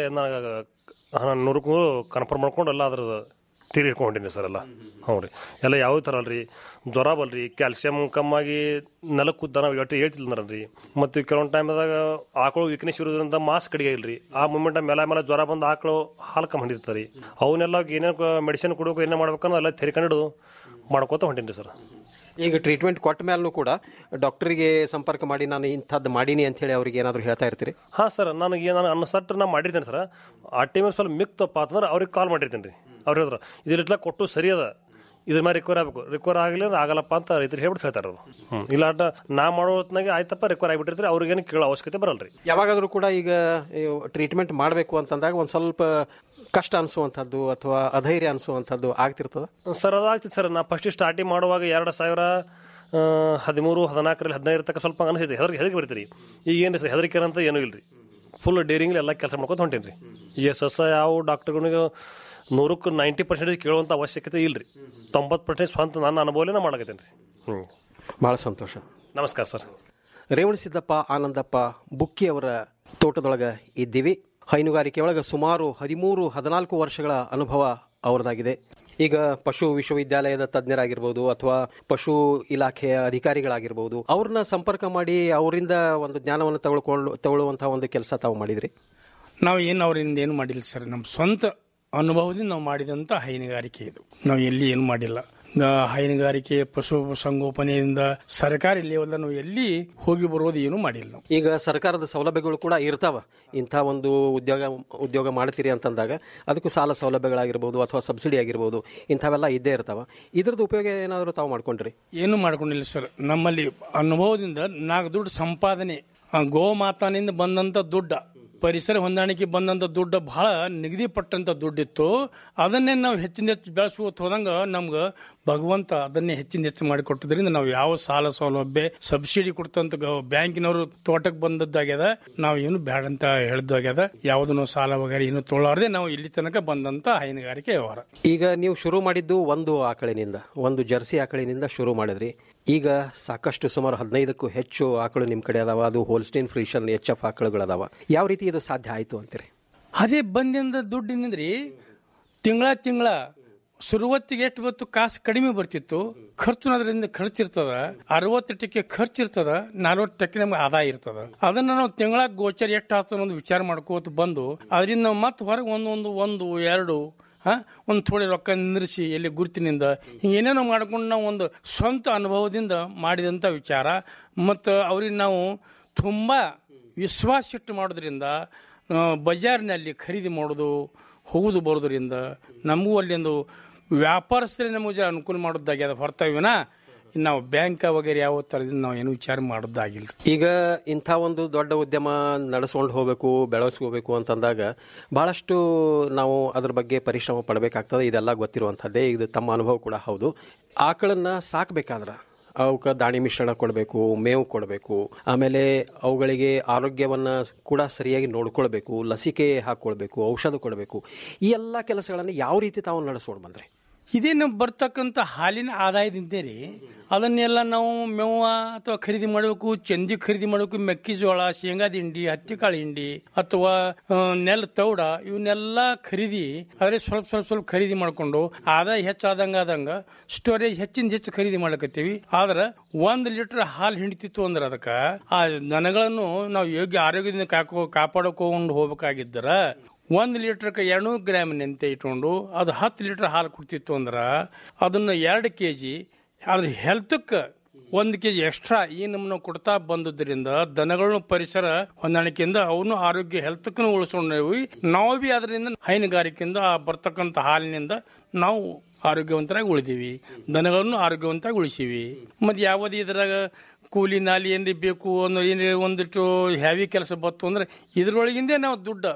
ನಾನು ನೂರಕ್ಕೂ ಕನ್ಫರ್ಮ್ ಮಾಡ್ಕೊಂಡು ಎಲ್ಲ ಅದ್ರ ತಿರಿ ಇಟ್ಕೊಂಡಿನಿ ಸರ್ ಎಲ್ಲ ಹ್ಞೂ ರೀ ಎಲ್ಲ ಯಾವ ಥರ ಅಲ್ರಿ ಜ್ವರ ಬಲ್ರಿ ಕ್ಯಾಲ್ಸಿಯಂ ಕಮ್ಮಾಗಿ ನೆಲಕ್ಕೆ ಕುದ್ದ ನಾವು ಎಟ್ಟು ಹೇಳ್ತಿಲ್ರಿ ಮತ್ತು ಕೆಲವೊಂದು ಟೈಮ್ದಾಗ ಆಕಳು ವೀಕ್ನೆಸ್ ಇರೋದ್ರಿಂದ ಮಾಸ್ ಕಡಿಗೆ ಇಲ್ರಿ ಆ ಮೂಮೆಂಟ್ ಮೇಲೆ ಮೇಲೆ ಜ್ವರ ಬಂದು ಆಕಳು ಹಾಲು ಕಮ್ಮಿ ಹಿಡಿತಾರೆ ರೀ ಅವನ್ನೆಲ್ಲ ಏನೇನು ಮೆಡಿಸಿನ್ ಕೊಡಬೇಕು ಏನೇ ಮಾಡ್ಬೇಕನ್ನೋ ಎಲ್ಲ ತೆರಿಕೊಂಡು ಮಾಡ್ಕೋತ ಹೊಂಟೀನಿ ಸರ್ ಈಗ ಟ್ರೀಟ್ಮೆಂಟ್ ಕೊಟ್ಟ ಮೇಲೂ ಕೂಡ ಡಾಕ್ಟರಿಗೆ ಸಂಪರ್ಕ ಮಾಡಿ ನಾನು ಇಂಥದ್ದು ಮಾಡೀನಿ ಅಂತ ಹೇಳಿ ಅವ್ರಿಗೆ ಏನಾದರೂ ಹೇಳ್ತಾ ಇರ್ತೀರಿ ಹಾಂ ಸರ್ ನನಗೆ ನಾನು ಅನ್ನಸಟ್ಟು ನಾ ಮಾಡಿರ್ತೇನೆ ಸರ್ ಆ ಟೈಮಿಗೆ ಸ್ವಲ್ಪ ಮಿಕ್ತಪ್ಪ ಅಂತಂದ್ರೆ ಅವ್ರಿಗೆ ಕಾಲ್ ಮಾಡಿರ್ತೀನಿ ರೀ ಅವ್ರು ಹೇಳಿದ್ರು ಇದಿಟ್ಲ ಕೊಟ್ಟು ಸರಿ ಅದ ಇದ್ರ ಮೇಲೆ ರಿಕವರ್ ಆಗಬೇಕು ರಿಕವರ್ ಆಗಲಿ ಅಂದ್ರೆ ಆಗಲ್ಲಪ್ಪ ಅಂತ ರೈತರು ಹೇಳ್ಬಿಟ್ಟು ಹೇಳ್ತಾರೆ ಅವರು ಹ್ಞೂ ಇಲ್ಲ ಅಡ್ಡ ನಾ ಮಾಡೋ ಹೊತ್ನಾಗೆ ಆಯ್ತಪ್ಪ ರಿಕವರ್ ಆಗಿಬಿಟ್ಟಿರ್ತಾರೆ ಅವ್ರಿಗೇನು ಕೇಳೋ ಅವಶ್ಯಕತೆ ಬರಲ್ಲ ರೀ ಯಾವಾಗಾದರೂ ಕೂಡ ಈಗ ಟ್ರೀಟ್ಮೆಂಟ್ ಮಾಡಬೇಕು ಅಂತಂದಾಗ ಒಂದು ಸ್ವಲ್ಪ ಕಷ್ಟ ಅನಿಸುವಂಥದ್ದು ಅಥವಾ ಅಧೈರ್ಯ ಅನಿಸುವಂಥದ್ದು ಆಗ್ತಿರ್ತದ ಸರ್ ಅದಾಗ್ತಿತ್ತು ಸರ್ ನಾ ಫಸ್ಟ್ ಸ್ಟಾರ್ಟಿಂಗ್ ಮಾಡುವಾಗ ಎರಡು ಸಾವಿರ ಆ, ಹದಿಮೂರು ಹದಿನಾಲ್ಕರಲ್ಲಿ ಹದಿನೈದು ತನಕ ಸ್ವಲ್ಪ ಅನಿಸಿದೆ ಹೆದರಿಕೆ ಹೆದರಿಕೆ ಬರ್ತೀರಿ ಈಗ ಏನು ಸರ್ ಹೆದರಿಕೆ ಅಂತ ಏನೂ ಇಲ್ಲ ರೀ ಫುಲ್ ಡೇರಿಂಗ್ಲಿ ಎಲ್ಲ ಕೆಲಸ ಮಾಡ್ಕೊತ ಹೊಂಟೀನಿ ರೀ ಈಗ ಸಸ್ಯ ಯಾವ ಡಾಕ್ಟರ್ಗಳಿಗೆ ನೂರಕ್ಕೆ ನೈಂಟಿ ಪರ್ಸೆಂಟೇಜ್ ಕೇಳುವಂಥ ಅವಶ್ಯಕತೆ ಇಲ್ಲ ರೀ ತೊಂಬತ್ತು ಪರ್ಸೆಂಟೇಜ್ ಸ್ವಂತ ನನ್ನ ಅನುಭವಲೇ ನಾ ಮಾಡಕತ್ತೇನೆ ರೀ ಹ್ಞೂ ಭಾಳ ಸಂತೋಷ ನಮಸ್ಕಾರ ಸರ್ ರೇವಣಸಿದ್ದಪ್ಪ ಆನಂದಪ್ಪ ಬುಕ್ಕಿ ಅವರ ತೋಟದೊಳಗೆ ಇದ್ದೀವಿ ಹೈನುಗಾರಿಕೆ ಒಳಗೆ ಸುಮಾರು ಹದಿಮೂರು ಹದಿನಾಲ್ಕು ವರ್ಷಗಳ ಅನುಭವ ಅವರದಾಗಿದೆ ಈಗ ಪಶು ವಿಶ್ವವಿದ್ಯಾಲಯದ ತಜ್ಞರಾಗಿರ್ಬೋದು ಅಥವಾ ಪಶು ಇಲಾಖೆಯ ಅಧಿಕಾರಿಗಳಾಗಿರ್ಬೋದು ಅವ್ರನ್ನ ಸಂಪರ್ಕ ಮಾಡಿ ಅವರಿಂದ ಒಂದು ಜ್ಞಾನವನ್ನು ತಗೊಳ್ಕೊಂಡು ತಗೊಳ್ಳುವಂತಹ ಒಂದು ಕೆಲಸ ತಾವು ಮಾಡಿದ್ರಿ ನಾವು ಏನು ಅವರಿಂದ ಏನು ಮಾಡಿಲ್ಲ ಸರ್ ನಮ್ಮ ಸ್ವಂತ ಅನುಭವದಿಂದ ನಾವು ಮಾಡಿದಂಥ ಹೈನುಗಾರಿಕೆ ಇದು ನಾವು ಎಲ್ಲಿ ಏನು ಮಾಡಿಲ್ಲ ಗ- ಹೈನುಗಾರಿಕೆ ಪಶು ಸಂಗೋಪನೆಯಿಂದ ಸರ್ಕಾರಿ ಲೆವೆಲ್ ನಾವು ಎಲ್ಲಿ ಹೋಗಿ ಬರೋದು ಏನು ಮಾಡಿಲ್ಲ ನಾವು ಈಗ ಸರ್ಕಾರದ ಸೌಲಭ್ಯಗಳು ಕೂಡ ಇರ್ತಾವ ಇಂಥ ಒಂದು ಉದ್ಯೋಗ ಉದ್ಯೋಗ ಮಾಡ್ತೀರಿ ಅಂತಂದಾಗ ಅದಕ್ಕೂ ಸಾಲ ಸೌಲಭ್ಯಗಳಾಗಿರ್ಬೋದು ಅಥವಾ ಸಬ್ಸಿಡಿ ಆಗಿರ್ಬೋದು ಇಂಥವೆಲ್ಲ ಇದ್ದೇ ಇರ್ತಾವ ಇದ್ರದ್ದು ಉಪಯೋಗ ಏನಾದರೂ ತಾವು ಮಾಡ್ಕೊಂಡ್ರಿ ಏನು ಮಾಡ್ಕೊಂಡಿಲ್ಲ ಸರ್ ನಮ್ಮಲ್ಲಿ ಅನುಭವದಿಂದ ನಾಲ್ಕು ದುಡ್ಡು ಸಂಪಾದನೆ ಆ ಗೋಮಾತಾನಿಂದ ಬಂದಂತ ದುಡ್ಡ ಪರಿಸರ ಹೊಂದಾಣಿಕೆ ಬಂದಂತ ದುಡ್ಡು ಬಹಳ ನಿಗದಿಪಟ್ಟಂತ ದುಡ್ಡಿತ್ತು ಅದನ್ನೇ ನಾವು ಹೆಚ್ಚಿನ ಹೆಚ್ಚು ಬೆಳೆಸುವತ್ ಹೋದಂಗ ನಮ್ಗೆ ಭಗವಂತ ಅದನ್ನೇ ಹೆಚ್ಚಿನ ಹೆಚ್ಚು ಮಾಡಿಕೊಟ್ಟದ್ರಿಂದ ನಾವು ಯಾವ ಸಾಲ ಸೌಲಭ್ಯ ಸಬ್ಸಿಡಿ ಕೊಡ್ತಂತ ಗ- ಬ್ಯಾಂಕಿನವರು ತೋಟಕ್ಕೆ ಬಂದದ್ದಾಗ್ಯದ ನಾವು ಏನು ಬೇಡ ಅಂತ ಹೇಳಿದ್ದಾಗ್ಯದ ಯಾವುದನ್ನು ಸಾಲ ವಗೇರೆ ಏನು ತೊಗೊಳಾರ್ದೆ ನಾವು ಇಲ್ಲಿ ತನಕ ಬಂದಂತ ಹೈನುಗಾರಿಕೆ ವ್ಯವಹಾರ ಈಗ ನೀವು ಶುರು ಮಾಡಿದ್ದು ಒಂದು ಆಕಳಿನಿಂದ ಒಂದು ಜರ್ಸಿ ಆಕಳಿನಿಂದ ಶುರು ಮಾಡಿದ್ರಿ ಈಗ ಸಾಕಷ್ಟು ಸುಮಾರು ಹದಿನೈದಕ್ಕೂ ಹೆಚ್ಚು ಆಕಳು ನಿಮ್ಮ ಕಡೆ ಅದಾವ ಅದು ಹೋಲ್ಸ್ಟೈನ್ ಫ್ರೀಶನ್ ಎಚ್ ಎಫ್ ಆಕಳುಗಳದಾವ ಯಾವ ರೀತಿ ಇದು ಸಾಧ್ಯ ಆಯಿತು ಅಂತೀರಿ ಅದೇ ಬಂದಿಂದ ದುಡ್ಡಿನಿಂದ್ರಿ ತಿಂಗಳ ತಿಂಗಳ ಶುರುವತ್ತಿಗೆ ಎಷ್ಟು ಬತ್ತು ಕಾಸು ಕಡಿಮೆ ಬರ್ತಿತ್ತು ಖರ್ಚು ಅದರಿಂದ ಖರ್ಚಿರ್ತದ ಅರವತ್ತು ಟಕ್ಕೆ ಖರ್ಚಿರ್ತದ ನಲ್ವತ್ತು ಟಕ್ಕೆ ನಮ್ಗೆ ಆದಾಯ ಇರ್ತದ ಅದನ್ನ ನಾವು ತಿಂಗಳ ಗೋಚರ ಎಷ್ಟು ಆಗ್ತದೆ ಅನ್ನೋದು ವಿಚಾರ ಮಾಡ್ಕೋತ ಬಂದು ಅದರಿಂದ ನಾವು ಮತ್ತೆ ಹೊರಗೆ ಒಂದೊಂದು ಒಂದು ಎರಡು ಹಾ ಒಂದು ಥೋಡೆ ರೊಕ್ಕ ನಿಂದ್ರಿಸಿ ಎಲ್ಲಿ ಗುರುತಿನಿಂದ ಹಿಂಗೇನೇನೋ ಮಾಡ್ಕೊಂಡು ನಾವು ಒಂದು ಸ್ವಂತ ಅನುಭವದಿಂದ ಮಾಡಿದಂಥ ವಿಚಾರ ಮತ್ತು ಅವ್ರಿಗೆ ನಾವು ತುಂಬ ವಿಶ್ವಾಸ ಇಟ್ಟು ಮಾಡೋದ್ರಿಂದ ಆ, ಬಜಾರ್ನಲ್ಲಿ ಖರೀದಿ ಮಾಡೋದು ಹೋಗುದು ಬರೋದ್ರಿಂದ ನಮಗೂ ಅಲ್ಲಿ ಒಂದು ವ್ಯಾಪಾರಸ್ಥರೇ ನಮಗೆ ಜರ ಅನುಕೂಲ ಮಾಡೋದಾಗ್ಯದ ಹೊರತಾವಿನ ನಾವು ಬ್ಯಾಂಕ್ ವಗೇರೆ ಯಾವ ಥರದಿಂದ ನಾವು ಏನು ವಿಚಾರ ಮಾಡೋದಾಗಿಲ್ಲ ಈಗ ಇಂಥ ಒಂದು ದೊಡ್ಡ ಉದ್ಯಮ ನಡೆಸ್ಕೊಂಡು ಹೋಗಬೇಕು ಬೆಳೆಸ್ಕೋಬೇಕು ಅಂತಂದಾಗ ಬಹಳಷ್ಟು ನಾವು ಅದ್ರ ಬಗ್ಗೆ ಪರಿಶ್ರಮ ಪಡಬೇಕಾಗ್ತದೆ ಇದೆಲ್ಲ ಗೊತ್ತಿರುವಂಥದ್ದೇ ಇದು ತಮ್ಮ ಅನುಭವ ಕೂಡ ಹೌದು ಆಕಳನ್ನ ಸಾಕಬೇಕಾದ್ರೆ ಅವಕ್ಕೆ ದಾಣಿ ಮಿಶ್ರಣ ಕೊಡಬೇಕು ಮೇವು ಕೊಡಬೇಕು ಆಮೇಲೆ ಅವುಗಳಿಗೆ ಆರೋಗ್ಯವನ್ನು ಕೂಡ ಸರಿಯಾಗಿ ನೋಡ್ಕೊಳ್ಬೇಕು ಲಸಿಕೆ ಹಾಕ್ಕೊಳ್ಬೇಕು ಔಷಧ ಕೊಡಬೇಕು ಈ ಎಲ್ಲ ಕೆಲಸಗಳನ್ನು ಯಾವ ರೀತಿ ತಾವು ನಡೆಸ್ಕೊಂಡು ಬಂದ್ರಿ ಇದೇ ನಾವು ಬರ್ತಕ್ಕಂಥ ಹಾಲಿನ ಆದಾಯದಿಂದೇ ರೀ ಅದನ್ನೆಲ್ಲ ನಾವು ಮೇವ ಅಥವಾ ಖರೀದಿ ಮಾಡಬೇಕು ಚಂದಿ ಖರೀದಿ ಮಾಡಬೇಕು ಮೆಕ್ಕೆಜೋಳ ಶೇಂಗಾದ ಹಿಂಡಿ ಹತ್ತಿಕಾಳು ಹಿಂಡಿ ಅಥವಾ ಆ, ನೆಲ ತೌಡ ಇವನ್ನೆಲ್ಲ ಖರೀದಿ ಆದ್ರೆ ಸ್ವಲ್ಪ ಸ್ವಲ್ಪ ಸ್ವಲ್ಪ ಖರೀದಿ ಮಾಡ್ಕೊಂಡು ಆದಾಯ ಹೆಚ್ಚಾದಂಗ ಆದಂಗ ಸ್ಟೋರೇಜ್ ಹೆಚ್ಚಿನ ಹೆಚ್ಚು ಖರೀದಿ ಮಾಡಕತ್ತೀವಿ ಆದ್ರೆ ಒಂದ್ ಲೀಟರ್ ಹಾಲು ಹಿಂಡ್ತಿತ್ತು ಅಂದ್ರೆ ಅದಕ್ಕ ಆ ದನಗಳನ್ನು ನಾವು ಯೋಗ್ಯ ಆರೋಗ್ಯದಿಂದ ಕಾಕೋ ಕಾಪಾಡ್ಕೊಂಡು ಹೋಗ್ಬೇಕಾಗಿದ್ದರ ಒಂದ್ ಲೀಟರ್ಗೆ ಎರಡ್ನೂರು ಗ್ರಾಮ್ ನೆಂತೆ ಇಟ್ಕೊಂಡು ಅದು ಹತ್ತು ಲೀಟರ್ ಹಾಲು ಕೊಡ್ತಿತ್ತು ಅಂದ್ರೆ ಅದನ್ನ ಎರಡು ಕೆ ಜಿ ಅದ್ರ ಹೆಲ್ತಕ್ಕೆ ಒಂದು ಕೆ ಜಿ ಎಕ್ಸ್ಟ್ರಾ ಈ ನಮ್ಮನ್ನ ಕೊಡ್ತಾ ಬಂದುದರಿಂದ ದನಗಳನ್ನು ಪರಿಸರ ಹೊಂದಾಣಿಕೆಯಿಂದ ಅವನು ಆರೋಗ್ಯ ಹೆಲ್ತ್ಕ್ಕೂ ಉಳಿಸ್ಕೊಂಡೇವಿ ನಾವು ಬಿ ಅದರಿಂದ ಹೈನುಗಾರಿಕೆಯಿಂದ ಆ ಬರ್ತಕ್ಕಂಥ ಹಾಲಿನಿಂದ ನಾವು ಆರೋಗ್ಯವಂತರಾಗಿ ಉಳಿದೀವಿ ದನಗಳನ್ನು ಆರೋಗ್ಯವಂತರಾಗಿ ಉಳಿಸೀವಿ ಮತ್ತು ಯಾವುದೇ ಇದ್ರಾಗ ಕೂಲಿ ನಾಲಿ ಏನ್ರಿ ಬೇಕು ಅನ್ನೋ ಏನ್ರಿ ಒಂದಿಟ್ಟು ಹ್ಯಾವಿ ಕೆಲಸ ಬತ್ತು ಅಂದ್ರೆ ಇದ್ರೊಳಗಿಂದೇ ನಾವು ದುಡ್ಡು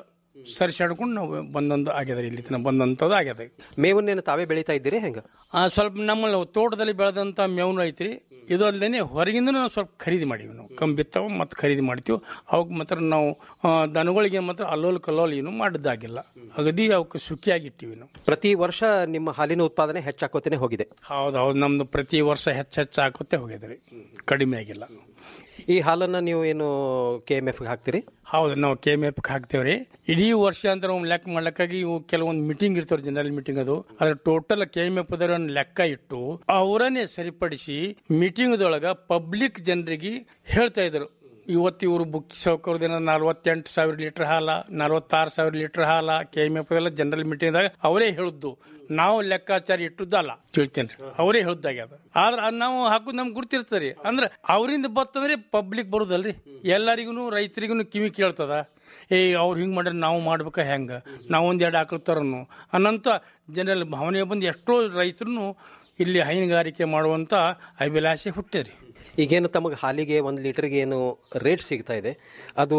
ಸರಿಸಾಡ್ಕೊಂಡು ನಾವು ಬಂದೊಂದು ಆಗ್ಯದ ಇಲ್ಲಿ ತನಕ ಬಂದಂಥದ್ದು ಆಗ್ಯದ ಮೇವನ್ನೇನು ತಾವೇ ಬೆಳೀತಾ ಇದ್ದೀರಿ ಹೆಂಗ ಆ, ಸ್ವಲ್ಪ ನಮ್ಮಲ್ಲಿ ತೋಟದಲ್ಲಿ ಬೆಳೆದಂಥ ಮೇವ್ನು ಐತ್ರಿ ಇದು ಅಲ್ಲದೆ ಹೊರಗಿಂದ ನಾವು ಸ್ವಲ್ಪ ಖರೀದಿ ಮಾಡೀವಿ ನಾವು ಕಮ್ಮಿ ಬಿತ್ತಾವ ಮತ್ತು ಖರೀದಿ ಮಾಡ್ತೀವಿ ಅವಕ್ಕೆ ಮಾತ್ರ ನಾವು ಆ, ದನಗಳಿಗೆ ಮಾತ್ರ ಅಲ್ಲೋಲ್ ಕಲ್ಲೋಲ್ ಏನು ಮಾಡಿದ್ದಾಗಿಲ್ಲ ಅಗದಿ ಅವಕ್ಕೆ ಸುಖಿಯಾಗಿಟ್ಟಿವಿ ನಾವು ಪ್ರತಿ ವರ್ಷ ನಿಮ್ಮ ಹಾಲಿನ ಉತ್ಪಾದನೆ ಹೆಚ್ಚಾಕೋತೇನೆ ಹೋಗಿದೆ ಹೌದು ಹೌದು ನಮ್ದು ಪ್ರತಿ ವರ್ಷ ಹೆಚ್ಚು ಹೆಚ್ಚು ಹಾಕುತ್ತೆ ಹೋಗಿದ್ರಿ ಕಡಿಮೆ ಆಗಿಲ್ಲ ಈ ಹಾಲನ್ನ ನೀವು ಏನು ಕೆ ಎಮ್ ಎಫ್ ಹಾಕ್ತೀರಿ ಹೌದು ನಾವು ಕೆ ಎಮ್ ಎಫ್ ಹಾಕ್ತೇವ್ರಿ ಇಡೀ ವರ್ಷ ಅಂತ ನಾವು ಲೆಕ್ಕ ಮಾಡ್ಲಿಕ್ಕಾಗಿ ಇವು ಕೆಲವೊಂದು ಮೀಟಿಂಗ್ ಇರ್ತಾವ್ರಿ ಜನರಲ್ ಮೀಟಿಂಗ್ ಅದು ಅದ್ರ ಟೋಟಲ್ ಕೆ ಎಮ್ ಎಫ್ ಲೆಕ್ಕ ಇಟ್ಟು ಅವರನ್ನೇ ಸರಿಪಡಿಸಿ ಮೀಟಿಂಗ್ದೊಳಗ ಪಬ್ಲಿಕ್ ಜನರಿಗೆ ಹೇಳ್ತಾ ಇದ್ರು ಇವತ್ತು ಇವರು ಬುಕ್ ಸೌಕರ್ಯದಿಂದ ನಲ್ವತ್ತೆಂಟು ಸಾವಿರ ಲೀಟರ್ ಹಾಲ ನಲ್ವತ್ತಾರು ಸಾವಿರ ಲೀಟರ್ ಹಾಲ ಕೆ ಎಮ್ ಎಫ್ ಎಲ್ಲ ಜನರಲ್ ಮೀಟಿಂಗ್ದಾಗ ಅವರೇ ಹೇಳುದು ನಾವು ಲೆಕ್ಕಾಚಾರ ಇಟ್ಟದ್ದಲ್ಲ ತಿಳ್ತೇನ್ರಿ ಅವರೇ ಹೇಳ್ದಾಗ್ಯದ ಆದ್ರೆ ಅದ್ ನಾವು ಹಾಕೋದು ನಮ್ಗೆ ಗುರ್ತಿರ್ತರಿ ಅಂದ್ರೆ ಅವರಿಂದ ಬತ್ತಂದ್ರೆ ಪಬ್ಲಿಕ್ ಬರುದಲ್ರಿ ಎಲ್ಲರಿಗೂ ರೈತರಿಗೂ ಕಿವಿ ಕೇಳ್ತದ ಏ ಅವ್ರು ಹಿಂಗೆ ಮಾಡ್ರೆ ನಾವು ಮಾಡ್ಬೇಕಾ ಹೆಂಗೆ ನಾವು ಒಂದು ಎರಡು ಆಕಳು ತರನು ಅನ್ನಂತ ಜನರಲ್ಲಿ ಭಾವನೆ ಬಂದು ಎಷ್ಟೋ ರೈತರು ಇಲ್ಲಿ ಹೈನುಗಾರಿಕೆ ಮಾಡುವಂತ ಅಭಿಲಾಷೆ ಹುಟ್ಟಿರಿ ಈಗೇನು ತಮಗೆ ಹಾಲಿಗೆ ಒಂದು ಲೀಟರ್ಗೆ ಏನು ರೇಟ್ ಸಿಗ್ತಾ ಇದೆ ಅದು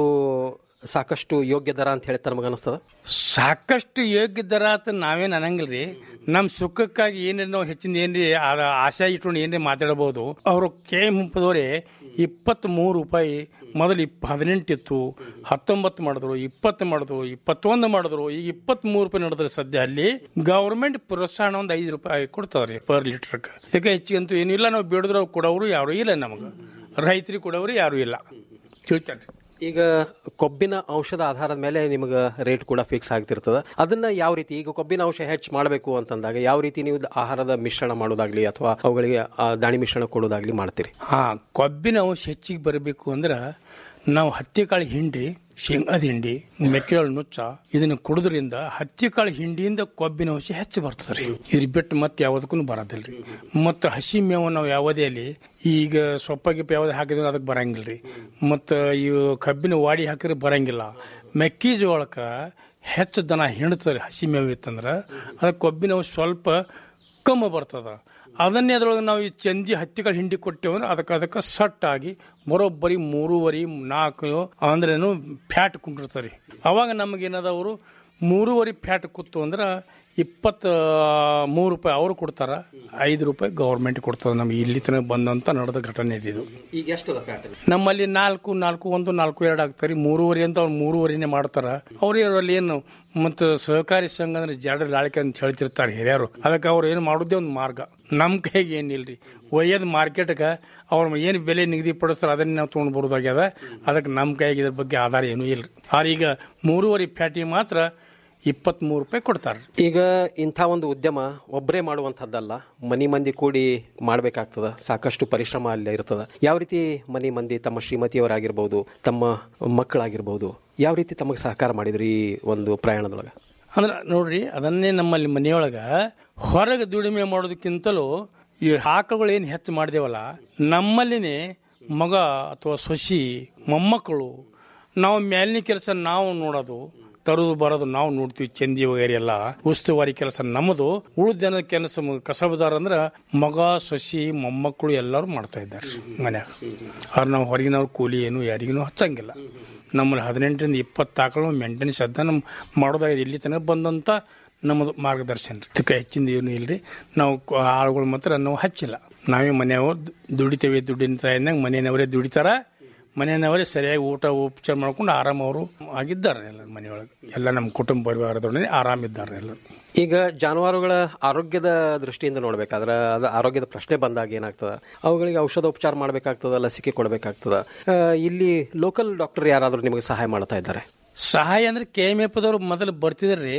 ಸಾಕಷ್ಟು ಯೋಗ್ಯ ದರ ಅಂತ ಹೇಳಿ ತಮಗೆ ಅನಿಸ್ತದ ಸಾಕಷ್ಟು ಯೋಗ್ಯ ದರ ಅಂತ ನಾವೇನು ಅನ್ನಂಗಿಲ್ರಿ ನಮ್ಮ ಸುಖಕ್ಕಾಗಿ ಏನೇನು ನಾವು ಹೆಚ್ಚಿನ ಏನ್ರಿ ಆ- ಆಸೆ ಇಟ್ಕೊಂಡು ಏನ್ರಿ ಮಾತಾಡಬಹುದು ಅವರು ಕೆ ಮುಂಪದವರೇ ಇಪ್ಪತ್ತ್ ಮೂರು ರೂಪಾಯಿ ಮೊದಲು ಇಪ್ಪ ಹದಿನೆಂಟು ಇತ್ತು ಹತ್ತೊಂಬತ್ತು ಮಾಡಿದ್ರು ಇಪ್ಪತ್ತು ಮಾಡಿದ್ರು ಇಪ್ಪತ್ತೊಂದು ಮಾಡಿದ್ರು ಈಗ ಇಪ್ಪತ್ತ್ ಮೂರು ರೂಪಾಯಿ ನಡೆದ್ರೆ ಸದ್ಯ ಅಲ್ಲಿ ಗೌರ್ಮೆಂಟ್ ಪ್ರೋತ್ಸಾಹನ ಒಂದು ಐದು ರೂಪಾಯಿ ಕೊಡ್ತಾವ್ರಿ ಪರ್ ಲೀಟರ್ಗೆ ಇದಕ್ಕೆ ಹೆಚ್ಚಿಗಂತೂ ಏನು ಇಲ್ಲ ನಾವು ಬೇಡಿದ್ರು ಅವ್ರು ಕೊಡೋರು ಯಾರು ಇಲ್ಲ ನಮಗೆ ರೈತರಿಗೆ ಕೊಡೋರು ಯಾರು ಇಲ್ಲ ತಿಳ್ತಾನೆ ಈಗ ಕೊಬ್ಬಿನ ಅಂಶದ ಆಧಾರದ ಮೇಲೆ ನಿಮಗೆ ರೇಟ್ ಕೂಡ ಫಿಕ್ಸ್ ಆಗ್ತಿರ್ತದ ಅದನ್ನ ಯಾವ ರೀತಿ ಈಗ ಕೊಬ್ಬಿನ ಅಂಶ ಹೆಚ್ಚು ಮಾಡಬೇಕು ಅಂತಂದಾಗ ಯಾವ ರೀತಿ ನೀವು ಆಹಾರದ ಮಿಶ್ರಣ ಮಾಡೋದಾಗ್ಲಿ ಅಥವಾ ಅವುಗಳಿಗೆ ಆ, ದಾಣಿ ಮಿಶ್ರಣ ಕೊಡೋದಾಗ್ಲಿ ಮಾಡ್ತೀರಿ ಹಾ ಕೊಬ್ಬಿನ ಅಂಶ ಹೆಚ್ಚಿಗೆ ಬರಬೇಕು ಅಂದ್ರೆ ನಾವು ಹತ್ತಿ ಕಾಳು ಹಿಂಡಿ ಶೇಂಗಾದ ಹಿಂಡಿ ಮೆಕ್ಕೆಜೋಳ ನುಚ್ಚ ಇದನ್ನ ಕುಡಿದ್ರಿಂದ ಹತ್ತಿ ಕಾಳು ಹಿಂಡಿಯಿಂದ ಕೊಬ್ಬಿನ ಅಂಶ ಹೆಚ್ಚು ಬರ್ತದೆ ರೀ ಇದ್ರ ಬಿಟ್ಟು ಮತ್ತೆ ಯಾವುದಕ್ಕೂ ಬರೋದಿಲ್ರಿ ಮತ್ತು ಹಸಿ ಮೇವು ನಾವು ಯಾವುದೇ ಅಲ್ಲಿ ಈಗ ಸೊಪ್ಪ ಗಿಪ್ಪ ಯಾವ್ದು ಹಾಕಿದ್ರೆ ಅದಕ್ಕೆ ಬರಂಗಿಲ್ರಿ ಮತ್ತು ಇವು ಕಬ್ಬಿನ ವಾಡಿ ಹಾಕಿದ್ರೆ ಬರಂಗಿಲ್ಲ ಮೆಕ್ಕೆಜೋಳಕ್ಕೆ ಹೆಚ್ಚು ದನ ಹಿಂಡ್ತಾರೆ ಹಸಿ ಮೇವು ಇತ್ತಂದ್ರೆ ಅದಕ್ಕೆ ಕೊಬ್ಬಿನ ಅಂಶ ಸ್ವಲ್ಪ ಕಮ್ಮಿ ಬರ್ತದ ಅದನ್ನೇ ಅದ್ರೊಳಗೆ ನಾವು ಈ ಚಂದಿ ಹತ್ತಿಗಳು ಹಿಂಡಿ ಕೊಟ್ಟೇವು ಅಂದ್ರೆ ಅದಕ್ಕೆ ಅದಕ್ಕೆ ಸಟ್ ಆಗಿ ಬರೋಬ್ಬರಿ ಮೂರುವರೆ ನಾಲ್ಕು ಅಂದ್ರೇನು ಫ್ಯಾಟ್ ಕುಂಡಿರ್ತಾರೆ ಅವಾಗ ನಮಗೇನದ ಅವರು ಮೂರುವರೆ ಫ್ಯಾಟ್ ಕೂತು ಅಂದ್ರೆ ಇಪ್ಪತ್ತ ಮೂರು ರೂಪಾಯಿ ಅವರು ಕೊಡ್ತಾರ ಐದು ರೂಪಾಯಿ ಗೌರ್ಮೆಂಟ್ ಕೊಡ್ತದೆ ನಮ್ಗೆ ಇಲ್ಲಿ ತನಕ ಬಂದಂತ ನಡೆದ ಘಟನೆ ಇದು ಈಗ ಎಷ್ಟದ ಫ್ಯಾಟ್ ನಮ್ಮಲ್ಲಿ ನಾಲ್ಕು ನಾಲ್ಕು ಒಂದು ನಾಲ್ಕು ಎರಡು ಆಗ್ತಾರೆ ಮೂರುವರೆ ಅಂತ ಅವ್ರು ಮೂರುವರೆನೆ ಮಾಡ್ತಾರ ಅವ್ರು ಅಲ್ಲಿ ಏನು ಮತ್ತು ಸಹಕಾರಿ ಸಂಘ ಅಂದ್ರೆ ಜಾಡ ಲಾಳಿಕೆ ಅಂತ ಹೇಳ್ತಿರ್ತಾರೆ ಹಿರಿಯರು ಅದಕ್ಕೆ ಅವ್ರು ಏನು ಮಾಡೋದೇ ಒಂದು ಮಾರ್ಗ ನಮ್ಮ ಕೈಗೆ ಏನಿಲ್ರಿ ಒಯ್ಯೋದು ಮಾರ್ಕೆಟ್ಗೆ ಅವ್ರ ಏನು ಬೆಲೆ ನಿಗದಿ ಪಡಿಸ್ತಾರೆ ಅದನ್ನೇ ನಾವು ತೊಗೊಂಡು ಬರೋದಾಗ್ಯದ ಅದಕ್ಕೆ ನಮ್ಮ ಕೈಗೆ ಇದ್ರ ಬಗ್ಗೆ ಆಧಾರ ಏನೂ ಇಲ್ರಿ ಆದ್ರೆ ಈಗ ಮೂರುವರೆ ಫ್ಯಾಟಿಗೆ ಮಾತ್ರ ಇಪ್ಪತ್ತ್ಮೂರು ರೂಪಾಯಿ ಕೊಡ್ತಾರೆ ಈಗ ಇಂಥ ಒಂದು ಉದ್ಯಮ ಒಬ್ಬರೇ ಮಾಡುವಂಥದ್ದಲ್ಲ ಮನಿ ಮಂದಿ ಕೂಡಿ ಮಾಡಬೇಕಾಗ್ತದ ಸಾಕಷ್ಟು ಪರಿಶ್ರಮ ಅಲ್ಲಿ ಇರ್ತದ ಯಾವ ರೀತಿ ಮನಿ ಮಂದಿ ತಮ್ಮ ಶ್ರೀಮತಿಯವರಾಗಿರ್ಬೋದು ತಮ್ಮ ಮಕ್ಕಳಾಗಿರ್ಬೋದು ಯಾವ ರೀತಿ ತಮಗೆ ಸಹಕಾರ ಮಾಡಿದ್ರಿ ಈ ಒಂದು ಪ್ರಯಾಣದೊಳಗೆ ಅಂದ್ರೆ ನೋಡ್ರಿ ಅದನ್ನೇ ನಮ್ಮಲ್ಲಿ ಮನೆಯೊಳಗ ಹೊರಗೆ ದುಡಿಮೆ ಮಾಡೋದಕ್ಕಿಂತಲೂ ಈ ಆಕಳುಗಳು ಏನು ಹೆಚ್ಚು ಮಾಡಿದೇವಲ್ಲ ನಮ್ಮಲ್ಲಿನೇ ಮಗ ಅಥವಾ ಸೊಸಿ ಮೊಮ್ಮಕ್ಕಳು ನಾವು ಮೇಲಿನ ಕೆಲಸ ನಾವು ನೋಡೋದು ತರೋದು ಬರೋದು ನಾವು ನೋಡ್ತೀವಿ ಚಂದಿ ವಗೇರಿ ಎಲ್ಲ ಉಸ್ತುವಾರಿ ಕೆಲಸ ನಮ್ಮದು ಉಳಿದ ಜನ ಕೆಲಸ ಕಸಬದಾರ ಅಂದ್ರೆ ಮಗ ಸೊಸಿ ಮೊಮ್ಮಕ್ಕಳು ಎಲ್ಲರೂ ಮಾಡ್ತಾ ಇದ್ದಾರೆ ಮನ್ಯಾಗ ಆದ್ರೆ ನಾವು ಹೊರಗಿನವ್ರು ಕೂಲಿ ಏನು ಯಾರಿಗೂ ಹಚ್ಚಂಗಿಲ್ಲ ನಮ್ಮಲ್ಲಿ ಹದಿನೆಂಟರಿಂದ ಇಪ್ಪತ್ತು ಆಕಳು ಮೇಂಟೆನೆನ್ಸ್ ಅದ ನಮ್ಮ ಮಾಡೋದಾಗ ಇಲ್ಲಿ ತನಕ ಬಂದಂತ ನಮ್ಮದು ಮಾರ್ಗದರ್ಶನ ರೀ ಇದಕ್ಕೆ ಹೆಚ್ಚಿಂದ ಏನು ಇಲ್ರಿ ನಾವು ಕ- ಆಳುಗಳು ಮಾತ್ರ ನಾವು ಹಚ್ಚಿಲ್ಲ ನಾವೇ ಮನೆಯವ್ರು ದು- ದುಡಿತೇವೆ ದುಡ್ಡಿನ ತಾಯಿನಾಗ ಮನೆಯವರೇ ದುಡಿತಾರ ಮನೆಯವರೇ ಸರಿಯಾಗಿ ಊಟ ಉಪಚಾರ ಮಾಡ್ಕೊಂಡು ಆರಾಮ ಅವರು ಆಗಿದ್ದಾರೆ ಎಲ್ಲ ಮನೆಯೊಳಗೆ ಎಲ್ಲ ನಮ್ಮ ಕುಟುಂಬ ಪರಿವಾರದೊಡನೆ ಆರಾಮಿದ್ದಾರೆ ಎಲ್ಲ ಈಗ ಜಾನುವಾರುಗಳ ಆರೋಗ್ಯದ ದೃಷ್ಟಿಯಿಂದ ನೋಡ್ಬೇಕಾದ್ರೆ ಅದು ಆರೋಗ್ಯದ ಪ್ರಶ್ನೆ ಬಂದಾಗ ಏನಾಗ್ತದ ಅವುಗಳಿಗೆ ಔಷಧೋಪಚಾರ ಮಾಡಬೇಕಾಗ್ತದ ಲಸಿಕೆ ಕೊಡಬೇಕಾಗ್ತದ ಆ, ಇಲ್ಲಿ ಲೋಕಲ್ ಡಾಕ್ಟರ್ ಯಾರಾದರೂ ನಿಮಗೆ ಸಹಾಯ ಮಾಡ್ತಾ ಇದ್ದಾರೆ ಸಹಾಯ ಅಂದ್ರೆ ಕೆ ಎಮ್ ಎಫ್ದವ್ರು ಮೊದಲು ಬರ್ತಿದ್ರಿ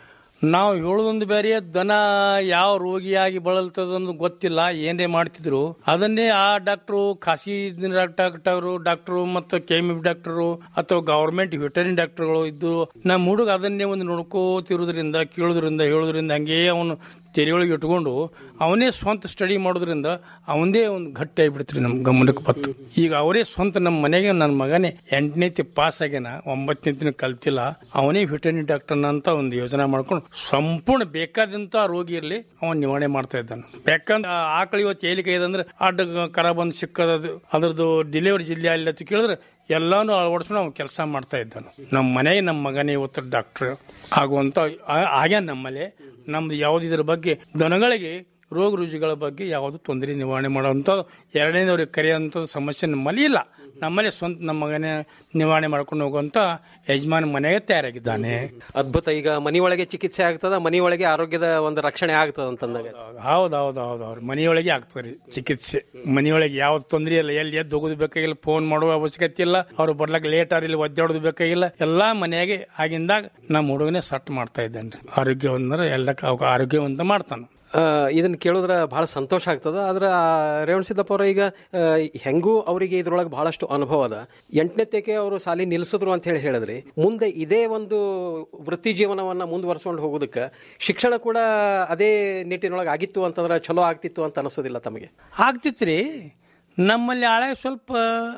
ನಾವು ಹೇಳೋದೊಂದು ಬೇರೆ ದನ ಯಾವ ರೋಗಿಯಾಗಿ ಬಳಲ್ತದೊಂದು ಗೊತ್ತಿಲ್ಲ ಏನೇ ಮಾಡ್ತಿದ್ರು ಅದನ್ನೇ ಆ ಡಾಕ್ಟ್ರು ಖಾಸಗಿ ಡಾಕ್ಟರು ಡಾಕ್ಟ್ರು ಮತ್ತು ಕೆ ಎಮ್ ಎಫ್ ಡಾಕ್ಟರು ಅಥವಾ ಗವರ್ಮೆಂಟ್ ವೆಟರಿನ್ ಡಾಕ್ಟರ್ಗಳು ಇದ್ದು ನಮ್ಮ ಹುಡುಗ ಅದನ್ನೇ ಒಂದು ನೋಡ್ಕೋತಿರೋದ್ರಿಂದ ಕೇಳೋದ್ರಿಂದ ಹೇಳೋದ್ರಿಂದ ಹಂಗೇ ಅವನು ತೆರೆಯೊಳಗೆ ಇಟ್ಕೊಂಡು ಅವನೇ ಸ್ವಂತ ಸ್ಟಡಿ ಮಾಡೋದ್ರಿಂದ ಅವನದೇ ಒಂದು ಗಟ್ಟಿ ಆಗಿಬಿಡ್ತ್ರಿ ನಮ್ಮ ಗಮನಕ್ಕೆ ಬತ್ತು ಈಗ ಅವರೇ ಸ್ವಂತ ನಮ್ಮ ಮನೆಗೆ ನನ್ನ ಮಗನೇ ಎಂಟನೇತಿ ಪಾಸ್ ಆಗ್ಯಾನ ಒಂಬತ್ತನೇತಿನ ಕಲ್ತಿಲ್ಲ ಅವನೇ ವೆಟರ್ನರಿ ಡಾಕ್ಟರ್ ಅಂತ ಒಂದು ಯೋಜನೆ ಮಾಡ್ಕೊಂಡು ಸಂಪೂರ್ಣ ಬೇಕಾದಂತ ರೋಗಿ ಇರಲಿ ಅವನ್ ನಿವಾರಣೆ ಮಾಡ್ತಾ ಇದ್ದಾನೆ ಯಾಕಂದ್ರೆ ಆ ಆಕಳು ಇವತ್ತು ಏಲಿಕೆ ಇದೆ ಅಂದ್ರೆ ಅಡ್ಡ ಕರ ಬಂದು ಸಿಕ್ಕದ ಅದ್ರದ್ದು ಡೆಲಿವರಿ ಜಿಲ್ಲೆ ಅಲ್ಲಿ ಅಂತ ಕೇಳಿದ್ರೆ ಎಲ್ಲಾನು ಅಳವಡಿಸ್ಕೊಂಡು ನಾವು ಕೆಲಸ ಮಾಡ್ತಾ ಇದ್ದಾನು ನಮ್ಮ ಮನೆಗೆ ನಮ್ಮ ಮಗನೇ ಇವತ್ತು ಡಾಕ್ಟರ್ ಆಗುವಂತ ಆ- ಆಗ್ಯಾನ ನಮ್ಮಲ್ಲಿ ನಮ್ದು ಯಾವ್ದು ಇದ್ರ ಬಗ್ಗೆ ದನಗಳಿಗೆ ರೋಗ ರುಜಿಗಳ ಬಗ್ಗೆ ಯಾವುದು ತೊಂದರೆ ನಿವಾರಣೆ ಮಾಡುವಂಥ ಎರಡನೇದವ್ರಿಗೆ ಕರೆಯುವಂಥ ಸಮಸ್ಯೆ ನಮ್ಮಲ್ಲಿ ಇಲ್ಲ ನಮ್ಮಲ್ಲಿ ಸ್ವಂತ ನಮ್ಮ ಮಗನೇ ನಿವಾರಣೆ ಮಾಡ್ಕೊಂಡು ಹೋಗುವಂತ ಯಜಮಾನ ಮನೆಗೆ ತಯಾರಾಗಿದ್ದಾನೆ ಅದ್ಭುತ ಈಗ ಮನೆಯೊಳಗೆ ಚಿಕಿತ್ಸೆ ಆಗ್ತದ ಮನೆಯೊಳಗೆ ಆರೋಗ್ಯದ ಒಂದು ರಕ್ಷಣೆ ಆಗ್ತದ ಅಂತಂದಾಗ ಹೌದು ಹೌದು ಹೌದು ಅವ್ರು ಮನೆಯೊಳಗೆ ಆಗ್ತಾರೆ ಚಿಕಿತ್ಸೆ ಮನೆಯೊಳಗೆ ಯಾವ್ದು ತೊಂದರೆ ಇಲ್ಲ ಎಲ್ಲಿ ಎದ್ದು ಹೋಗೋದು ಬೇಕಾಗಿಲ್ಲ ಫೋನ್ ಮಾಡುವ ಅವಶ್ಯಕತೆ ಇಲ್ಲ ಅವ್ರು ಬರ್ಲಕ್ಕೆ ಲೇಟ್ ಆರ್ ಇಲ್ಲಿ ಒದ್ದಾಡೋದು ಬೇಕಾಗಿಲ್ಲ ಎಲ್ಲಾ ಮನೆಯಾಗೆ ಆಗಿಂದಾಗ ನಮ್ಮ ಹುಡುಗನೇ ಸಟ್ ಮಾಡ್ತಾ ಇದ್ದಾನೆ ಆರೋಗ್ಯವಂತರ ಎಲ್ಲ ಆರೋಗ್ಯವಂತ ಮಾಡ್ತಾನೆ ಆ, ಇದನ್ನ ಕೇಳಿದ್ರೆ ಬಹಳ ಸಂತೋಷ ಆಗ್ತದ ಆದ್ರೆ ಆ, ರೇವಣ ಸಿದ್ದಪ್ಪ ಅವ್ರ ಈಗ ಆ, ಹೆಂಗೂ ಅವರಿಗೆ ಇದ್ರೊಳಗೆ ಬಹಳಷ್ಟು ಅನುಭವ ಅದ ಎಂಟನೇತಕ್ಕೆ ಅವರು ಸಾಲಿ ನಿಲ್ಲಿಸಿದ್ರು ಅಂತ ಹೇಳಿ ಹೇಳಿದ್ರಿ ಮುಂದೆ ಇದೇ ಒಂದು ವೃತ್ತಿ ಜೀವನವನ್ನ ಮುಂದುವರ್ಸ್ಕೊಂಡು ಹೋಗೋದಕ್ಕೆ ಶಿಕ್ಷಣ ಕೂಡ ಅದೇ ನಿಟ್ಟಿನೊಳಗೆ ಆಗಿತ್ತು ಅಂತಂದ್ರೆ ಚಲೋ ಆಗ್ತಿತ್ತು ಅಂತ ಅನಿಸೋದಿಲ್ಲ ತಮಗೆ ಆಗ್ತಿತ್ರಿ ನಮ್ಮಲ್ಲಿ ಹಳೆ ಸ್ವಲ್ಪ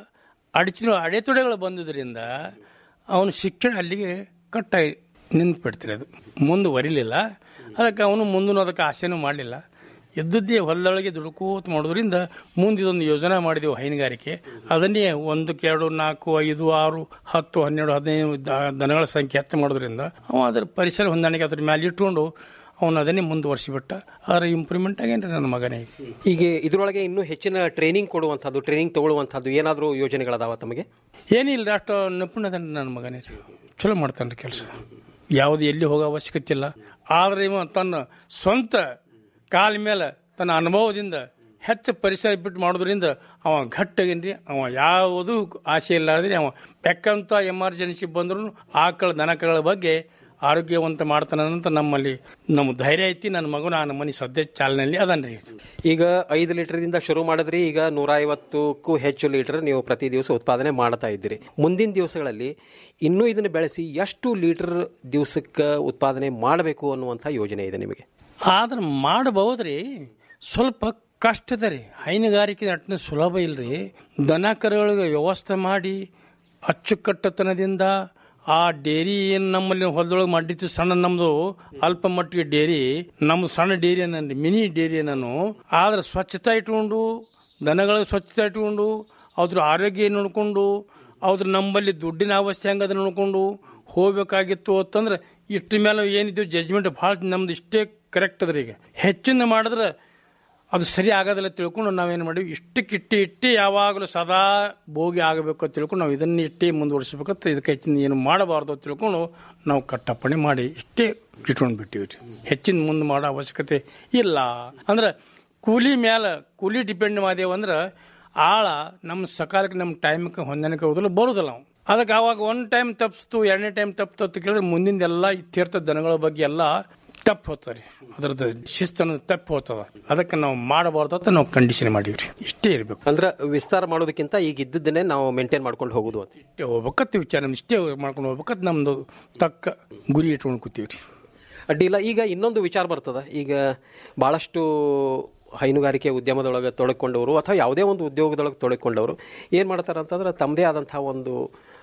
ಅಡಚಣೆ ಅಡೆತೊಡೆಗಳು ಬಂದುದರಿಂದ ಅವನು ಶಿಕ್ಷಣ ಅಲ್ಲಿಗೆ ಕಟ್ಟಾಗಿ ನಿಂತ್ಬಿಡ್ತೀರಿ ಅದು ಮುಂದುವರಿಲಿಲ್ಲ ಅದಕ್ಕೆ ಅವನು ಮುಂದೂ ಅದಕ್ಕೆ ಆಸೆನೂ ಮಾಡಲಿಲ್ಲ ಎದ್ದದ್ದೇ ಹೊಲದೊಳಗೆ ದುಡುಕೋತ ಮಾಡೋದ್ರಿಂದ ಮುಂದೆ ಇದೊಂದು ಯೋಜನೆ ಮಾಡಿದೆವು ಹೈನುಗಾರಿಕೆ ಅದನ್ನೇ ಒಂದಕ್ಕೆ ಎರಡು ನಾಲ್ಕು ಐದು ಆರು ಹತ್ತು ಹನ್ನೆರಡು ಹದಿನೈದು ದ- ದನಗಳ ಸಂಖ್ಯೆ ಹೆಚ್ಚು ಮಾಡೋದ್ರಿಂದ ಅವ ಅದರ ಪರಿಸರ ಹೊಂದಾಣಿಕೆ ಅದ್ರ ಮೇಲೆ ಇಟ್ಕೊಂಡು ಅವನು ಅದನ್ನೇ ಮುಂದುವರಿಸಿಬಿಟ್ಟ ಅದರ ಇಂಪ್ರೂವ್ಮೆಂಟ್ ಆಗೇನ್ರಿ ನನ್ನ ಮಗನೇ ಈಗ ಇದ್ರೊಳಗೆ ಇನ್ನೂ ಹೆಚ್ಚಿನ ಟ್ರೈನಿಂಗ್ ಕೊಡುವಂಥದ್ದು ಟ್ರೈನಿಂಗ್ ತಗೊಳ್ಳುವಂಥದ್ದು ಏನಾದರೂ ಯೋಜನೆಗಳದಾವ ತಮಗೆ ಏನಿಲ್ಲ ಅಷ್ಟು ನಿಪುಣ ಅದನ್ರಿ ನನ್ನ ಮಗನೇ ರೀ ಚಲೋ ಮಾಡ್ತಾನೆ ಕೆಲಸ ಯಾವುದು ಎಲ್ಲಿ ಹೋಗೋ ಅವಶ್ಯಕತೆ ಇಲ್ಲ ಆದರೆ ಇವ ತನ್ನ ಸ್ವಂತ ಕಾಲ ಮೇಲೆ ತನ್ನ ಅನುಭವದಿಂದ ಹೆಚ್ಚು ಪರಿಸರ ಬಿಟ್ಟು ಮಾಡೋದ್ರಿಂದ ಅವ ಗಟ್ಟಾಗೇನ್ರಿ ಅವ ಯಾವುದೂ ಆಸೆ ಇಲ್ಲಾದ್ರೆ ಅವ ಬೆಕ್ಕಂತ ಎಮರ್ಜೆನ್ಸಿ ಬಂದ್ರು ಆಕಳ ದನಕಗಳ ಬಗ್ಗೆ ಆರೋಗ್ಯವಂತ ಮಾಡ್ತಾನಂತ ನಮ್ಮಲ್ಲಿ ನಮ್ಮ ಧೈರ್ಯ ಐತಿ ನನ್ನ ಮಗು ನಾನು ಮನೆ ಸದ್ಯ ಚಾಲನೆಯಲ್ಲಿ ಅದನ್ರಿ ಈಗ ಐದು ಲೀಟರ್ದಿಂದ ಶುರು ಮಾಡಿದ್ರಿ ಈಗ ನೂರ ಐವತ್ತಕ್ಕೂ ಹೆಚ್ಚು ಲೀಟರ್ ನೀವು ಪ್ರತಿ ದಿವಸ ಉತ್ಪಾದನೆ ಮಾಡ್ತಾ ಇದ್ದೀರಿ ಮುಂದಿನ ದಿವಸಗಳಲ್ಲಿ ಇನ್ನೂ ಇದನ್ನು ಬೆಳೆಸಿ ಎಷ್ಟು ಲೀಟರ್ ದಿವಸಕ್ಕೆ ಉತ್ಪಾದನೆ ಮಾಡಬೇಕು ಅನ್ನುವಂಥ ಯೋಜನೆ ಇದೆ ನಿಮಗೆ ಆದ್ರೆ ಮಾಡಬಹುದ್ರಿ ಸ್ವಲ್ಪ ಕಷ್ಟದ ರೀ ಹೈನುಗಾರಿಕೆ ಅಟ್ನ ಸುಲಭ ಇಲ್ರಿ ದನ ಕರುಗಳಿಗೆ ವ್ಯವಸ್ಥೆ ಮಾಡಿ ಅಚ್ಚುಕಟ್ಟತನದಿಂದ ಆ ಡೇರಿ ಏನು ನಮ್ಮಲ್ಲಿ ಹೊಲದೊಳಗೆ ಮಾಡಿತ್ತು ಸಣ್ಣ ನಮ್ದು ಅಲ್ಪ ಮಟ್ಟಿಗೆ ಡೇರಿ ನಮ್ದು ಸಣ್ಣ ಡೇರಿ ಅನ್ನಿ ಮಿನಿ ಡೇರಿ ನಾನು ಆದ್ರೆ ಸ್ವಚ್ಛತೆ ಇಟ್ಕೊಂಡು ದನಗಳಿಗೆ ಸ್ವಚ್ಛತೆ ಇಟ್ಕೊಂಡು ಅದ್ರ ಆರೋಗ್ಯ ನೋಡ್ಕೊಂಡು ಅದ್ರ ನಮ್ಮಲ್ಲಿ ದುಡ್ಡಿನ ಅವಶ್ಯ ಹೆಂಗದ ನೋಡ್ಕೊಂಡು ಹೋಗ್ಬೇಕಾಗಿತ್ತು ಅಂತಂದ್ರೆ ಇಷ್ಟ ಮೇಲೆ ಏನಿದ್ದು ಜಜ್ಮೆಂಟ್ ಭಾಳ ನಮ್ದು ಇಷ್ಟೇ ಕರೆಕ್ಟ್ ಅದ್ರಿ ಈಗ ಹೆಚ್ಚಿನ ಮಾಡಿದ್ರೆ ಅದು ಸರಿ ಆಗೋದಿಲ್ಲ ತಿಳ್ಕೊಂಡು ನಾವೇನು ಮಾಡಿವಿ ಇಷ್ಟಕ್ಕೆ ಇಟ್ಟು ಇಟ್ಟು ಯಾವಾಗಲೂ ಸದಾ ಭೋಗಿ ಆಗಬೇಕು ಅಂತ ತಿಳ್ಕೊಂಡು ನಾವು ಇದನ್ನ ಇಟ್ಟೇ ಮುಂದುವರಿಸ್ಬೇಕಂತ ಇದಕ್ಕೆ ಹೆಚ್ಚಿನ ಏನು ಮಾಡಬಾರ್ದು ಅಂತ ತಿಳ್ಕೊಂಡು ನಾವು ಕಟ್ಟಪ್ಪಣೆ ಮಾಡಿ ಇಷ್ಟೇ ಇಟ್ಕೊಂಡು ಬಿಟ್ಟಿವಿ ರೀ ಹೆಚ್ಚಿನ ಮುಂದೆ ಮಾಡೋ ಅವಶ್ಯಕತೆ ಇಲ್ಲ ಅಂದ್ರೆ ಕೂಲಿ ಮ್ಯಾಲ ಕೂಲಿ ಡಿಪೆಂಡ್ ಮಾಡ್ದೇವು ಅಂದ್ರೆ ಆಳ ನಮ್ಮ ಸಕಾಲಕ್ಕೆ ನಮ್ಮ ಟೈಮ್ಗೆ ಹೊಂದಾಣಿಕೆ ಹೋದಲ್ಲ ಬರೋದಿಲ್ಲ ನಾವು ಅದಕ್ಕೆ ಅವಾಗ ಒಂದು ಟೈಮ್ ತಪ್ಪಿಸ್ತು ಎರಡನೇ ಟೈಮ್ ತಪ್ಪಿತು ಅಂತ ಕೇಳಿದ್ರೆ ಮುಂದಿಂದೆಲ್ಲ ಇತ್ಯರ್ಥ ದನಗಳ ಬಗ್ಗೆ ಎಲ್ಲ ತಪ್ಪು ಹೋಗ್ತಾರೆ ಅದ್ರದ್ದು ಶಿಸ್ತು ಅನ್ನೋದು ತಪ್ಪು ಹೋಗ್ತದ ಅದಕ್ಕೆ ನಾವು ಮಾಡಬಾರ್ದು ಅಂತ ನಾವು ಕಂಡೀಷನ್ ಮಾಡೀವ್ರಿ ಇಷ್ಟೇ ಇರಬೇಕು ಅಂದ್ರೆ ವಿಸ್ತಾರ ಮಾಡೋದಕ್ಕಿಂತ ಈಗ ಇದ್ದದ್ದನ್ನೇ ನಾವು ಮೇಂಟೈನ್ ಮಾಡ್ಕೊಂಡು ಹೋಗೋದು ಅಂತ ಇಷ್ಟೇ ಹೋಗ್ಬೇಕತ್ತ ವಿಚಾರ ನಮ್ದು ಇಷ್ಟೇ ಮಾಡ್ಕೊಂಡು ಹೋಗ್ಬೇಕತ್ ನಮ್ದು ತಕ್ಕ ಗುರಿ ಇಟ್ಕೊಂಡು ಕೂತೀವ್ರಿ ಅಡ್ಡಿಲ್ಲ ಈಗ ಇನ್ನೊಂದು ವಿಚಾರ ಬರ್ತದ ಈಗ ಭಾಳಷ್ಟು ಹೈನುಗಾರಿಕೆ ಉದ್ಯಮದೊಳಗೆ ತೊಡಕೊಂಡವರು ಅಥವಾ ಯಾವುದೇ ಒಂದು ಉದ್ಯೋಗದೊಳಗೆ ತೊಡಕೊಂಡವರು ಏನು ಮಾಡ್ತಾರೆ ಅಂತಂದ್ರೆ ತಮ್ಮದೇ ಆದಂಥ ಒಂದು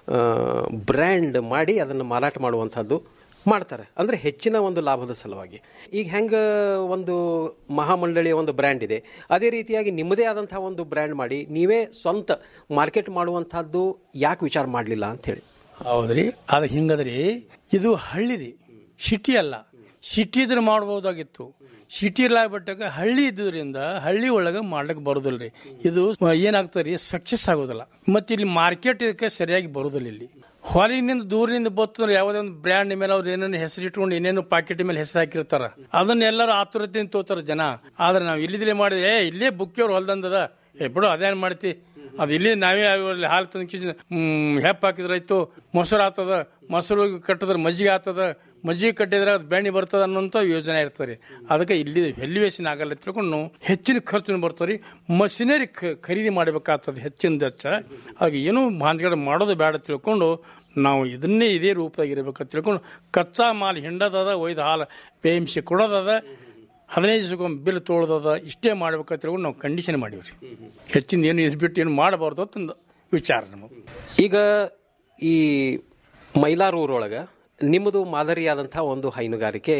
ಬ್ರ್ಯಾಂಡ್ ಮಾಡಿ ಅದನ್ನು ಮಾರಾಟ ಮಾಡುವಂಥದ್ದು ಮಾಡ್ತಾರೆ ಅಂದರೆ ಹೆಚ್ಚಿನ ಒಂದು ಲಾಭದ ಸಲುವಾಗಿ ಈಗ ಹೆಂಗೆ ಒಂದು ಮಹಾಮಂಡಳಿಯ ಒಂದು ಬ್ರ್ಯಾಂಡ್ ಇದೆ ಅದೇ ರೀತಿಯಾಗಿ ನಿಮ್ಮದೇ ಆದಂಥ ಒಂದು ಬ್ರ್ಯಾಂಡ್ ಮಾಡಿ ನೀವೇ ಸ್ವಂತ ಮಾರ್ಕೆಟ್ ಮಾಡುವಂಥದ್ದು ಯಾಕೆ ವಿಚಾರ ಮಾಡಲಿಲ್ಲ ಅಂಥೇಳಿ ಹೌದ್ರಿ ಅದು ಹಿಂಗದ್ರಿ ಇದು ಹಳ್ಳಿ ರೀ ಸಿಟಿ ಅಲ್ಲ ಸಿಟಿ ಇದ್ರೆ ಮಾಡ್ಬೋದಾಗಿತ್ತು ಸಿಟಿ ಬಿಟ್ಟಾಗ ಹಳ್ಳಿ ಇದ್ದುದರಿಂದ ಹಳ್ಳಿ ಒಳಗೆ ಮಾಡ್ಲಿಕ್ಕೆ ಬರೋದಿಲ್ಲ ರೀ ಇದು ಏನಾಗ್ತದೆ ರೀ ಸಕ್ಸಸ್ ಆಗೋದಿಲ್ಲ ಮತ್ತೆ ಇಲ್ಲಿ ಮಾರ್ಕೆಟ್ ಇದಕ್ಕೆ ಸರಿಯಾಗಿ ಬರೋದಿಲ್ಲ ಇಲ್ಲಿ ಹೊರಗಿನಿಂದ ದೂರದಿಂದ ಬತ್ತು ಯಾವುದೇ ಒಂದು ಬ್ರ್ಯಾಂಡ್ ಮೇಲೆ ಅವ್ರು ಏನೇನು ಹೆಸರು ಇಟ್ಕೊಂಡು ಏನೇನು ಪಾಕೆಟ್ ಮೇಲೆ ಹೆಸರು ಹಾಕಿರ್ತಾರ ಅದನ್ನ ಎಲ್ಲರೂ ಆತುರತೆಯಿಂದ ತೋತಾರ ಜನ ಆದ್ರೆ ನಾವು ಇಲ್ಲಿದ್ರೆ ಮಾಡಿದ್ರೆ ಏ ಇಲ್ಲೇ ಬುಕ್ಕಿಯವ್ರು ಹೊಲ್ದಂದದ ಏ ಬಿಡು ಅದೇನ್ ಮಾಡ್ತಿ ಅದು ಇಲ್ಲಿ ನಾವೇ ಅಲ್ಲಿ ಹಾಲು ತಂದು ಹೆಪ್ಪ ಹಾಕಿದ್ರಾಯ್ತು ಮೊಸರು ಆತದ ಮೊಸರು ಕಟ್ಟಿದ್ರೆ ಮಜ್ಜಿಗೆ ಆತದ ಮಜ್ಜಿಗೆ ಕಟ್ಟಿದ್ರೆ ಅದು ಬೆಣ್ಣೆ ಬರ್ತದ ಅನ್ನೋಂಥ ಯೋಜನೆ ಇರ್ತದೆ ಅದಕ್ಕೆ ಇಲ್ಲಿ ವ್ಯಾಲ್ಯೂಯೇಷನ್ ಆಗಲ್ಲ ತಿಳ್ಕೊಂಡು ನಾವು ಹೆಚ್ಚಿನ ಖರ್ಚು ಬರ್ತಾರೆ ಮಷಿನರಿ ಖರೀದಿ ಮಾಡಬೇಕಾಗ್ತದೆ ಹೆಚ್ಚಿನ ಹೆಚ್ಚ ಆಗ ಏನೂ ಬಾಂಧಗಳ ಮಾಡೋದು ಬೇಡ ತಿಳ್ಕೊಂಡು ನಾವು ಇದನ್ನೇ ಇದೇ ರೂಪದಾಗ ಇರಬೇಕಂತ ತಿಳ್ಕೊಂಡು ಕಚ್ಚಾ ಮಾಲ್ ಹಿಂಡದದ ಒಯ್ದು ಹಾಲು ಬೇಯಿಸಿ ಕೊಡೋದದ ಹದಿನೈದು ದಿವಸಕ್ಕೊಮ್ಮೆ ಬಿಲ್ ತೊಗೊಳೋದದ ಇಷ್ಟೇ ಮಾಡ್ಬೇಕಂತ ತಿಳ್ಕೊಂಡು ನಾವು ಕಂಡೀಷನ್ ಮಾಡೀವ್ರಿ ಹೆಚ್ಚಿನ ಏನು ಇಸ್ಬಿಟ್ಟು ಏನು ಮಾಡಬಾರ್ದು ಅಂತಂದು ವಿಚಾರ ನಮಗೆ ಈಗ ಈ ಮೈಲಾರೂರೊಳಗೆ ನಿಮ್ಮದು ಮಾದರಿಯಾದಂಥ ಒಂದು ಹೈನುಗಾರಿಕೆ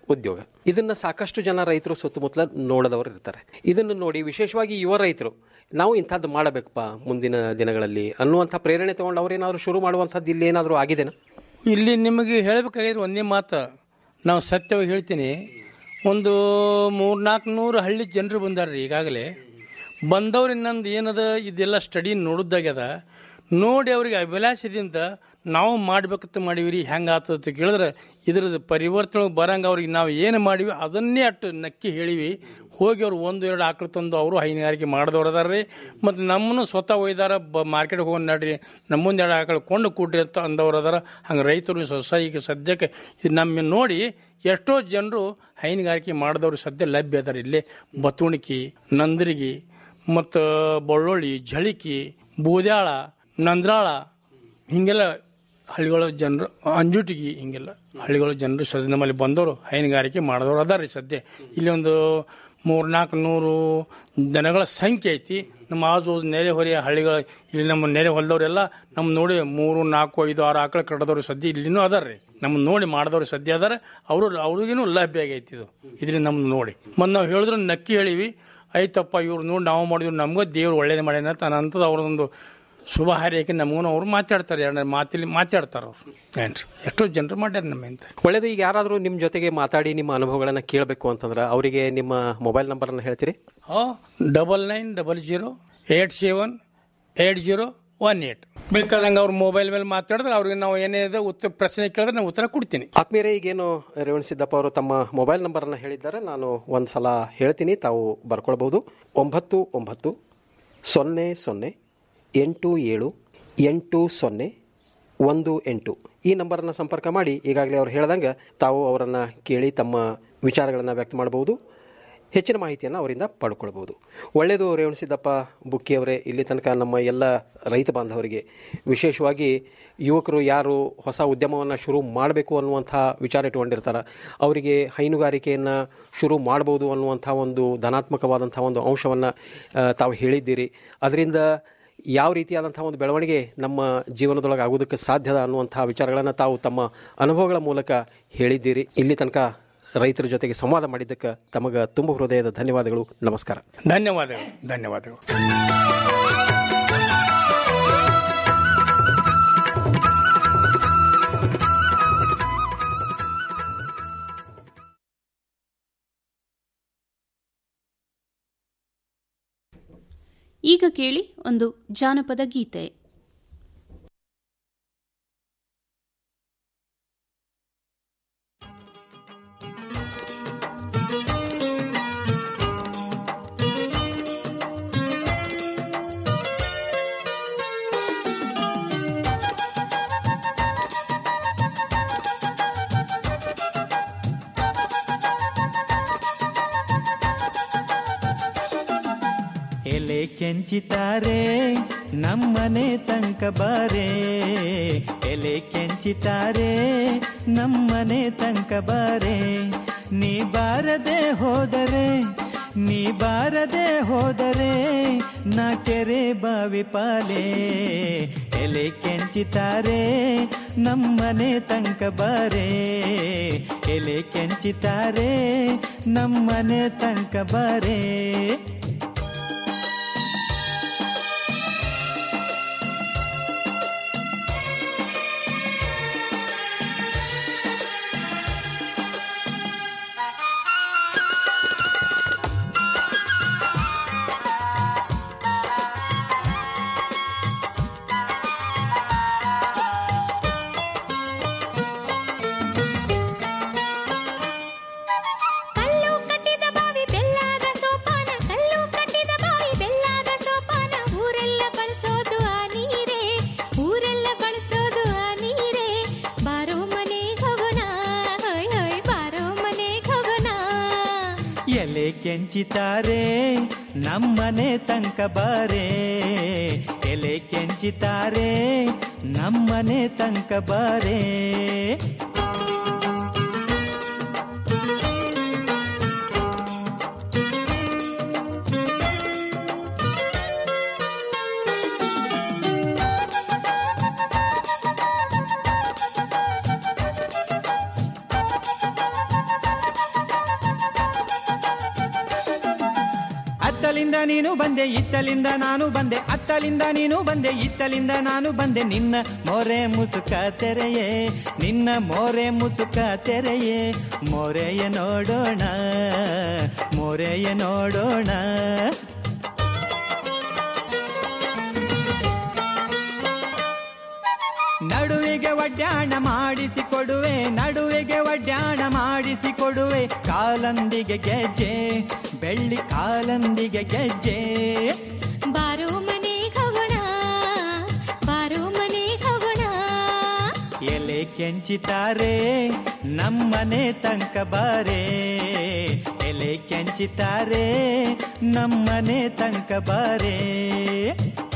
ಉದ್ಯೋಗ ಇದನ್ನ ಸಾಕಷ್ಟು ಜನ ರೈತರು ಸುತ್ತಮುತ್ತಲ ನೋಡದವರು ಇರ್ತಾರೆ ಇದನ್ನು ನೋಡಿ ವಿಶೇಷವಾಗಿ ಯುವ ರೈತರು ನಾವು ಇಂಥದ್ದು ಮಾಡಬೇಕಪ್ಪ ಮುಂದಿನ ದಿನಗಳಲ್ಲಿ ಅನ್ನುವಂಥ ಪ್ರೇರಣೆ ತಗೊಂಡು ಅವ್ರೇನಾದ್ರು ಶುರು ಮಾಡುವಂಥದ್ದು ಇಲ್ಲಿ ಏನಾದರೂ ಆಗಿದೆನಾ ಇಲ್ಲಿ ನಿಮಗೆ ಹೇಳಬೇಕಾಗಿದ್ರೆ ಒಂದೇ ಮಾತು ನಾವು ಸತ್ಯವಾಗಿ ಹೇಳ್ತೀನಿ ಒಂದು ಮೂರ್ನಾಲ್ಕು ನೂರು ಹಳ್ಳಿ ಜನರು ಬಂದಾರ್ರಿ ಈಗಾಗಲೇ ಬಂದವ್ರು ಇನ್ನೊಂದು ಏನದ ಇದೆಲ್ಲ ಸ್ಟಡಿ ನೋಡಿದ್ದಾಗ್ಯದ ನೋಡಿ ಅವ್ರಿಗೆ ಅಭಿಲಾಷದಿಂದ ನಾವು ಮಾಡ್ಬೇಕಂತ ಮಾಡೀವಿ ಹೆಂಗೆ ಆತದ ಕೇಳಿದ್ರೆ ಇದ್ರದ್ದು ಪರಿವರ್ತನೆ ಬರಂಗೆ ಅವ್ರಿಗೆ ನಾವು ಏನು ಮಾಡೀವಿ ಅದನ್ನೇ ಅಟ್ಟು ನಕ್ಕಿ ಹೇಳಿವಿ ಹೋಗಿ ಅವ್ರು ಒಂದು ಎರಡು ಆಕಳು ತಂದು ಅವರು ಹೈನುಗಾರಿಕೆ ಮಾಡಿದವ್ರು ಅದಾರ ಮತ್ತು ನಮ್ಮನ್ನು ಸ್ವತಃ ಒಯ್ದಾರ ಬ ಮಾರ್ಕೆಟ್ಗೆ ಹೋಗಿ ನಡ್ರಿ ನಮ್ಮೊಂದು ಎರಡು ಆಕಳು ಕೊಂಡು ಕೂಡ್ರಿ ಅಂತ ಅಂದವ್ರು ಅದಾರ ಹಂಗೆ ರೈತರು ಸೊಸೈಟಿಗೆ ಸದ್ಯಕ್ಕೆ ಇದು ನಮ್ಮ ನೋಡಿ ಎಷ್ಟೋ ಜನರು ಹೈನುಗಾರಿಕೆ ಮಾಡಿದವ್ರು ಸದ್ಯ ಲಭ್ಯ ಅದಾರ ಇಲ್ಲಿ ಬತುಣಿಕಿ ನಂದ್ರಿಗಿ ಮತ್ತು ಬಳ್ಳೊಳ್ಳಿ ಝಳಿಕಿ ಬೂದ್ಯಾಳ ನಂದ್ರಾಳ ಹೀಗೆಲ್ಲ ಹಳ್ಳಿಗಳ ಜನರು ಅಂಜುಟಿಗಿ ಹಿಂಗೆಲ್ಲ ಹಳ್ಳಿಗಳ ಜನರು ಸದ್ಯ ನಮ್ಮಲ್ಲಿ ಬಂದವರು ಹೈನುಗಾರಿಕೆ ಮಾಡಿದವರು ಅದಾರ ಸದ್ಯ ಇಲ್ಲಿ ಒಂದು ಮೂರ್ನಾಲ್ಕು ನೂರು ದನಗಳ ಸಂಖ್ಯೆ ಐತಿ ನಮ್ಮ ಆಜು ನೆರೆ ಹೊರೆಯ ಹಳ್ಳಿಗಳ ಇಲ್ಲಿ ನಮ್ಮ ನೆರೆ ಹೊಲದವರೆಲ್ಲ ನಮ್ಮ ನೋಡಿ ಮೂರು ನಾಲ್ಕು ಐದು ಆರು ಆಕಳ ಕಟ್ಟದವ್ರು ಸದ್ಯ ಇಲ್ಲಿನೂ ಅದಾರ ರೀ ನಮ್ಮ ನೋಡಿ ಮಾಡಿದವ್ರು ಸದ್ಯ ಅದಾರ ಅವರು ಅವ್ರಿಗೇನು ಲಭ್ಯ ಆಗೈತಿ ಇದು ಇದರಿಂದ ನಮ್ದು ನೋಡಿ ಮತ್ತು ನಾವು ಹೇಳಿದ್ರು ನಕ್ಕಿ ಹೇಳಿವಿ ಆಯ್ತಪ್ಪ ಇವ್ರು ನೋಡಿ ನಾವು ಮಾಡಿದ್ವಿ ನಮಗೂ ದೇವ್ರು ಒಳ್ಳೇದು ಮಾಡ್ಯಾನ ಅಂತ ಅಂತದ್ದು ಅವ್ರದೊಂದು ಶುಭ ಹಾರೈಕೆ ನಮಗೂ ಅವ್ರು ಮಾತಾಡ್ತಾರೆ ಎರಡು ಮಾತಿಲಿ ಮಾತಾಡ್ತಾರೆ ಅವ್ರು ಏನ್ರಿ ಎಷ್ಟೋ ಜನರು ಮಾಡ್ಯಾರ ನಮ್ಮ ಇಂತ ಒಳ್ಳೇದು ಈಗ ಯಾರಾದರೂ ನಿಮ್ಮ ಜೊತೆಗೆ ಮಾತಾಡಿ ನಿಮ್ಮ ಅನುಭವಗಳನ್ನು ಕೇಳಬೇಕು ಅಂತಂದ್ರೆ ಅವರಿಗೆ ನಿಮ್ಮ ಮೊಬೈಲ್ ನಂಬರನ್ನು ಹೇಳ್ತೀರಿ ಹಾಂ double nine double zero eight seven eight zero one eight ಬೇಕಾದಂಗೆ ಅವ್ರ ಮೊಬೈಲ್ ಮೇಲೆ ಮಾತಾಡಿದ್ರೆ ಅವ್ರಿಗೆ ನಾವು ಏನೇ ಇದೆ ಉತ್ತರ ಪ್ರಶ್ನೆ ಕೇಳಿದ್ರೆ ನಾನು ಉತ್ತರ ಕೊಡ್ತೀನಿ ಆತ್ಮೀಯರೇ ಈಗೇನು ರೇವಣ್ ಸಿದ್ದಪ್ಪ ಅವರು ತಮ್ಮ ಮೊಬೈಲ್ ನಂಬರನ್ನು ಹೇಳಿದ್ದಾರೆ ನಾನು ಒಂದು ಸಲ ಹೇಳ್ತೀನಿ ತಾವು ಬರ್ಕೊಳ್ಬೋದು ಒಂಬತ್ತು ಒಂಬತ್ತು ಸೊನ್ನೆ ಸೊನ್ನೆ ಎಂಟು ಏಳು ಎಂಟು ಸೊನ್ನೆ ಒಂದು ಎಂಟು ಈ ನಂಬರನ್ನು ಸಂಪರ್ಕ ಮಾಡಿ ಈಗಾಗಲೇ ಅವ್ರು ಹೇಳ್ದಂಗೆ ತಾವು ಅವರನ್ನು ಕೇಳಿ ತಮ್ಮ ವಿಚಾರಗಳನ್ನು ವ್ಯಕ್ತ ಮಾಡಬಹುದು ಹೆಚ್ಚಿನ ಮಾಹಿತಿಯನ್ನು ಅವರಿಂದ ಪಡ್ಕೊಳ್ಬೋದು ಒಳ್ಳೆಯದು ರೇವಣಸಿದ್ದಪ್ಪ ಬುಕ್ಕಿಯವರೇ ಇಲ್ಲಿ ತನಕ ನಮ್ಮ ಎಲ್ಲ ರೈತ ಬಾಂಧವರಿಗೆ ವಿಶೇಷವಾಗಿ ಯುವಕರು ಯಾರು ಹೊಸ ಉದ್ಯಮವನ್ನು ಶುರು ಮಾಡಬೇಕು ಅನ್ನುವಂಥ ವಿಚಾರ ಇಟ್ಕೊಂಡಿರ್ತಾರೆ ಅವರಿಗೆ ಹೈನುಗಾರಿಕೆಯನ್ನು ಶುರು ಮಾಡ್ಬೋದು ಅನ್ನುವಂಥ ಒಂದು ಧನಾತ್ಮಕವಾದಂಥ ಒಂದು ಅಂಶವನ್ನು ತಾವು ಹೇಳಿದ್ದೀರಿ ಅದರಿಂದ ಯಾವ ರೀತಿಯಾದಂಥ ಒಂದು ಬೆಳವಣಿಗೆ ನಮ್ಮ ಜೀವನದೊಳಗೆ ಆಗೋದಕ್ಕೆ ಸಾಧ್ಯದ ಅನ್ನುವಂಥ ವಿಚಾರಗಳನ್ನು ತಾವು ತಮ್ಮ ಅನುಭವಗಳ ಮೂಲಕ ಹೇಳಿದ್ದೀರಿ ಇಲ್ಲಿ ತನಕ ರೈತರ ಜೊತೆಗೆ ಸಂವಾದ ಮಾಡಿದ್ದಕ್ಕೆ ತಮಗೆ ತುಂಬ ಹೃದಯದ ಧನ್ಯವಾದಗಳು ನಮಸ್ಕಾರ ಧನ್ಯವಾದಗಳು ಧನ್ಯವಾದಗಳು ಈಗ ಕೇಳಿ ಒಂದು ಜಾನಪದ ಗೀತೆ ಎಲೆ ಕೆಂಚಿತಾರೆ ನಮ್ಮನೆ ತನಕ ಬಾರೆ ಎಲೆ ಕೆಂಚಿತಾರೆ ನಮ್ಮನೆ ತನಕ ಬಾರೆ ನೀ ಬಾರದೆ ಹೋದರೆ ನೀ ಬಾರದೆ ಹೋದರೆ ನಾ ಕೆರೆ ಬಾವಿ ಪಾಲೆ ಎಲೆ ಕೆಂಚಿತಾರೆ ನಮ್ಮನೆ ತನಕ ಬಾರೆ ಎಲೆ ಕೆಂಚಿತಾರೆ ನಮ್ಮನೆ ತನಕ ಬಾರೆ ಕಲ್ಲು ಕಟ್ಟಿದ ಬಾವಿ ಬೆಲ್ಲದ ಸೋಪಾನ ಕಲ್ಲು ಕಟ್ಟಿದ ಬಾವಿ ಬೆಲ್ಲದ ಸೋಪಾನ ಊರೆಲ್ಲ ಬಳಸೋದು ಆ ನೀರೇ ಊರೆಲ್ಲ ಬಳಸೋದು ಆ ನೀರೇ ಬಾರೋ ಮನೆಗೆ ಹೋಗೋಣ ಹೋಯ್ ಹೋಯ್ ಬಾರೋ ಮನೆಗೆ ಹೋಗೋಣ ಎಲೆ ಕೆಂಚಿತಾರೆ ನಮ್ಮನೆ ತನಕ ಬಾರೆ ಎಲೆ ಕೆಂಚಿತಾರೆ ನಮ್ಮನೆ ತನಕ ಬಾರೆ ಅತ್ತಲಿಂದ ನೀನು ಬಂದೆ ಇತ್ತಲಿಂದ ನಾನು ಬಂದೆ ಅತ್ತಲಿಂದ ನೀನು ಬಂದೆ ಇತ್ತಲಿಂದ ನಾನು ಬಂದೆ ನಿನ್ನ ಮೋರೆ ಮುಸುಕ ತೆರೆಯೇ ನಿನ್ನ ಮೋರೆ ಮುಸುಕ ತೆರೆಯೇ ಮೋರೆಯ ನೋಡೋಣ ಮೋರೆಯ ನೋಡೋಣ ನಡುವಿಗೆ ಒಡ್ಯಾಣ ಮಾಡಿಸಿಕೊಡುವೆ ನಡುವಿಗೆ ಒಡ್ಯಾಣ ಮಾಡಿಸಿಕೊಡುವೆ ಕಾಲಂದಿಗೆ ಗೆಜ್ಜೆ ಬೆಳ್ಳಿ ಕಾಲಂದಿಗೆ ಗೆಜ್ಜೆ ಬಾರೋ ಮನೆ ಹೋಗೋಣ ಬಾರೋ ಮನೆ ಹೋಗೋಣ ಎಲೆ ಕೆಂಚಿತಾರೆ ನಮ್ಮನೆ ತನಕ ಬಾರೆ ಎಲೆ ಕೆಂಚಿತಾರೆ ನಮ್ಮನೆ ತನಕ ಬಾರೆ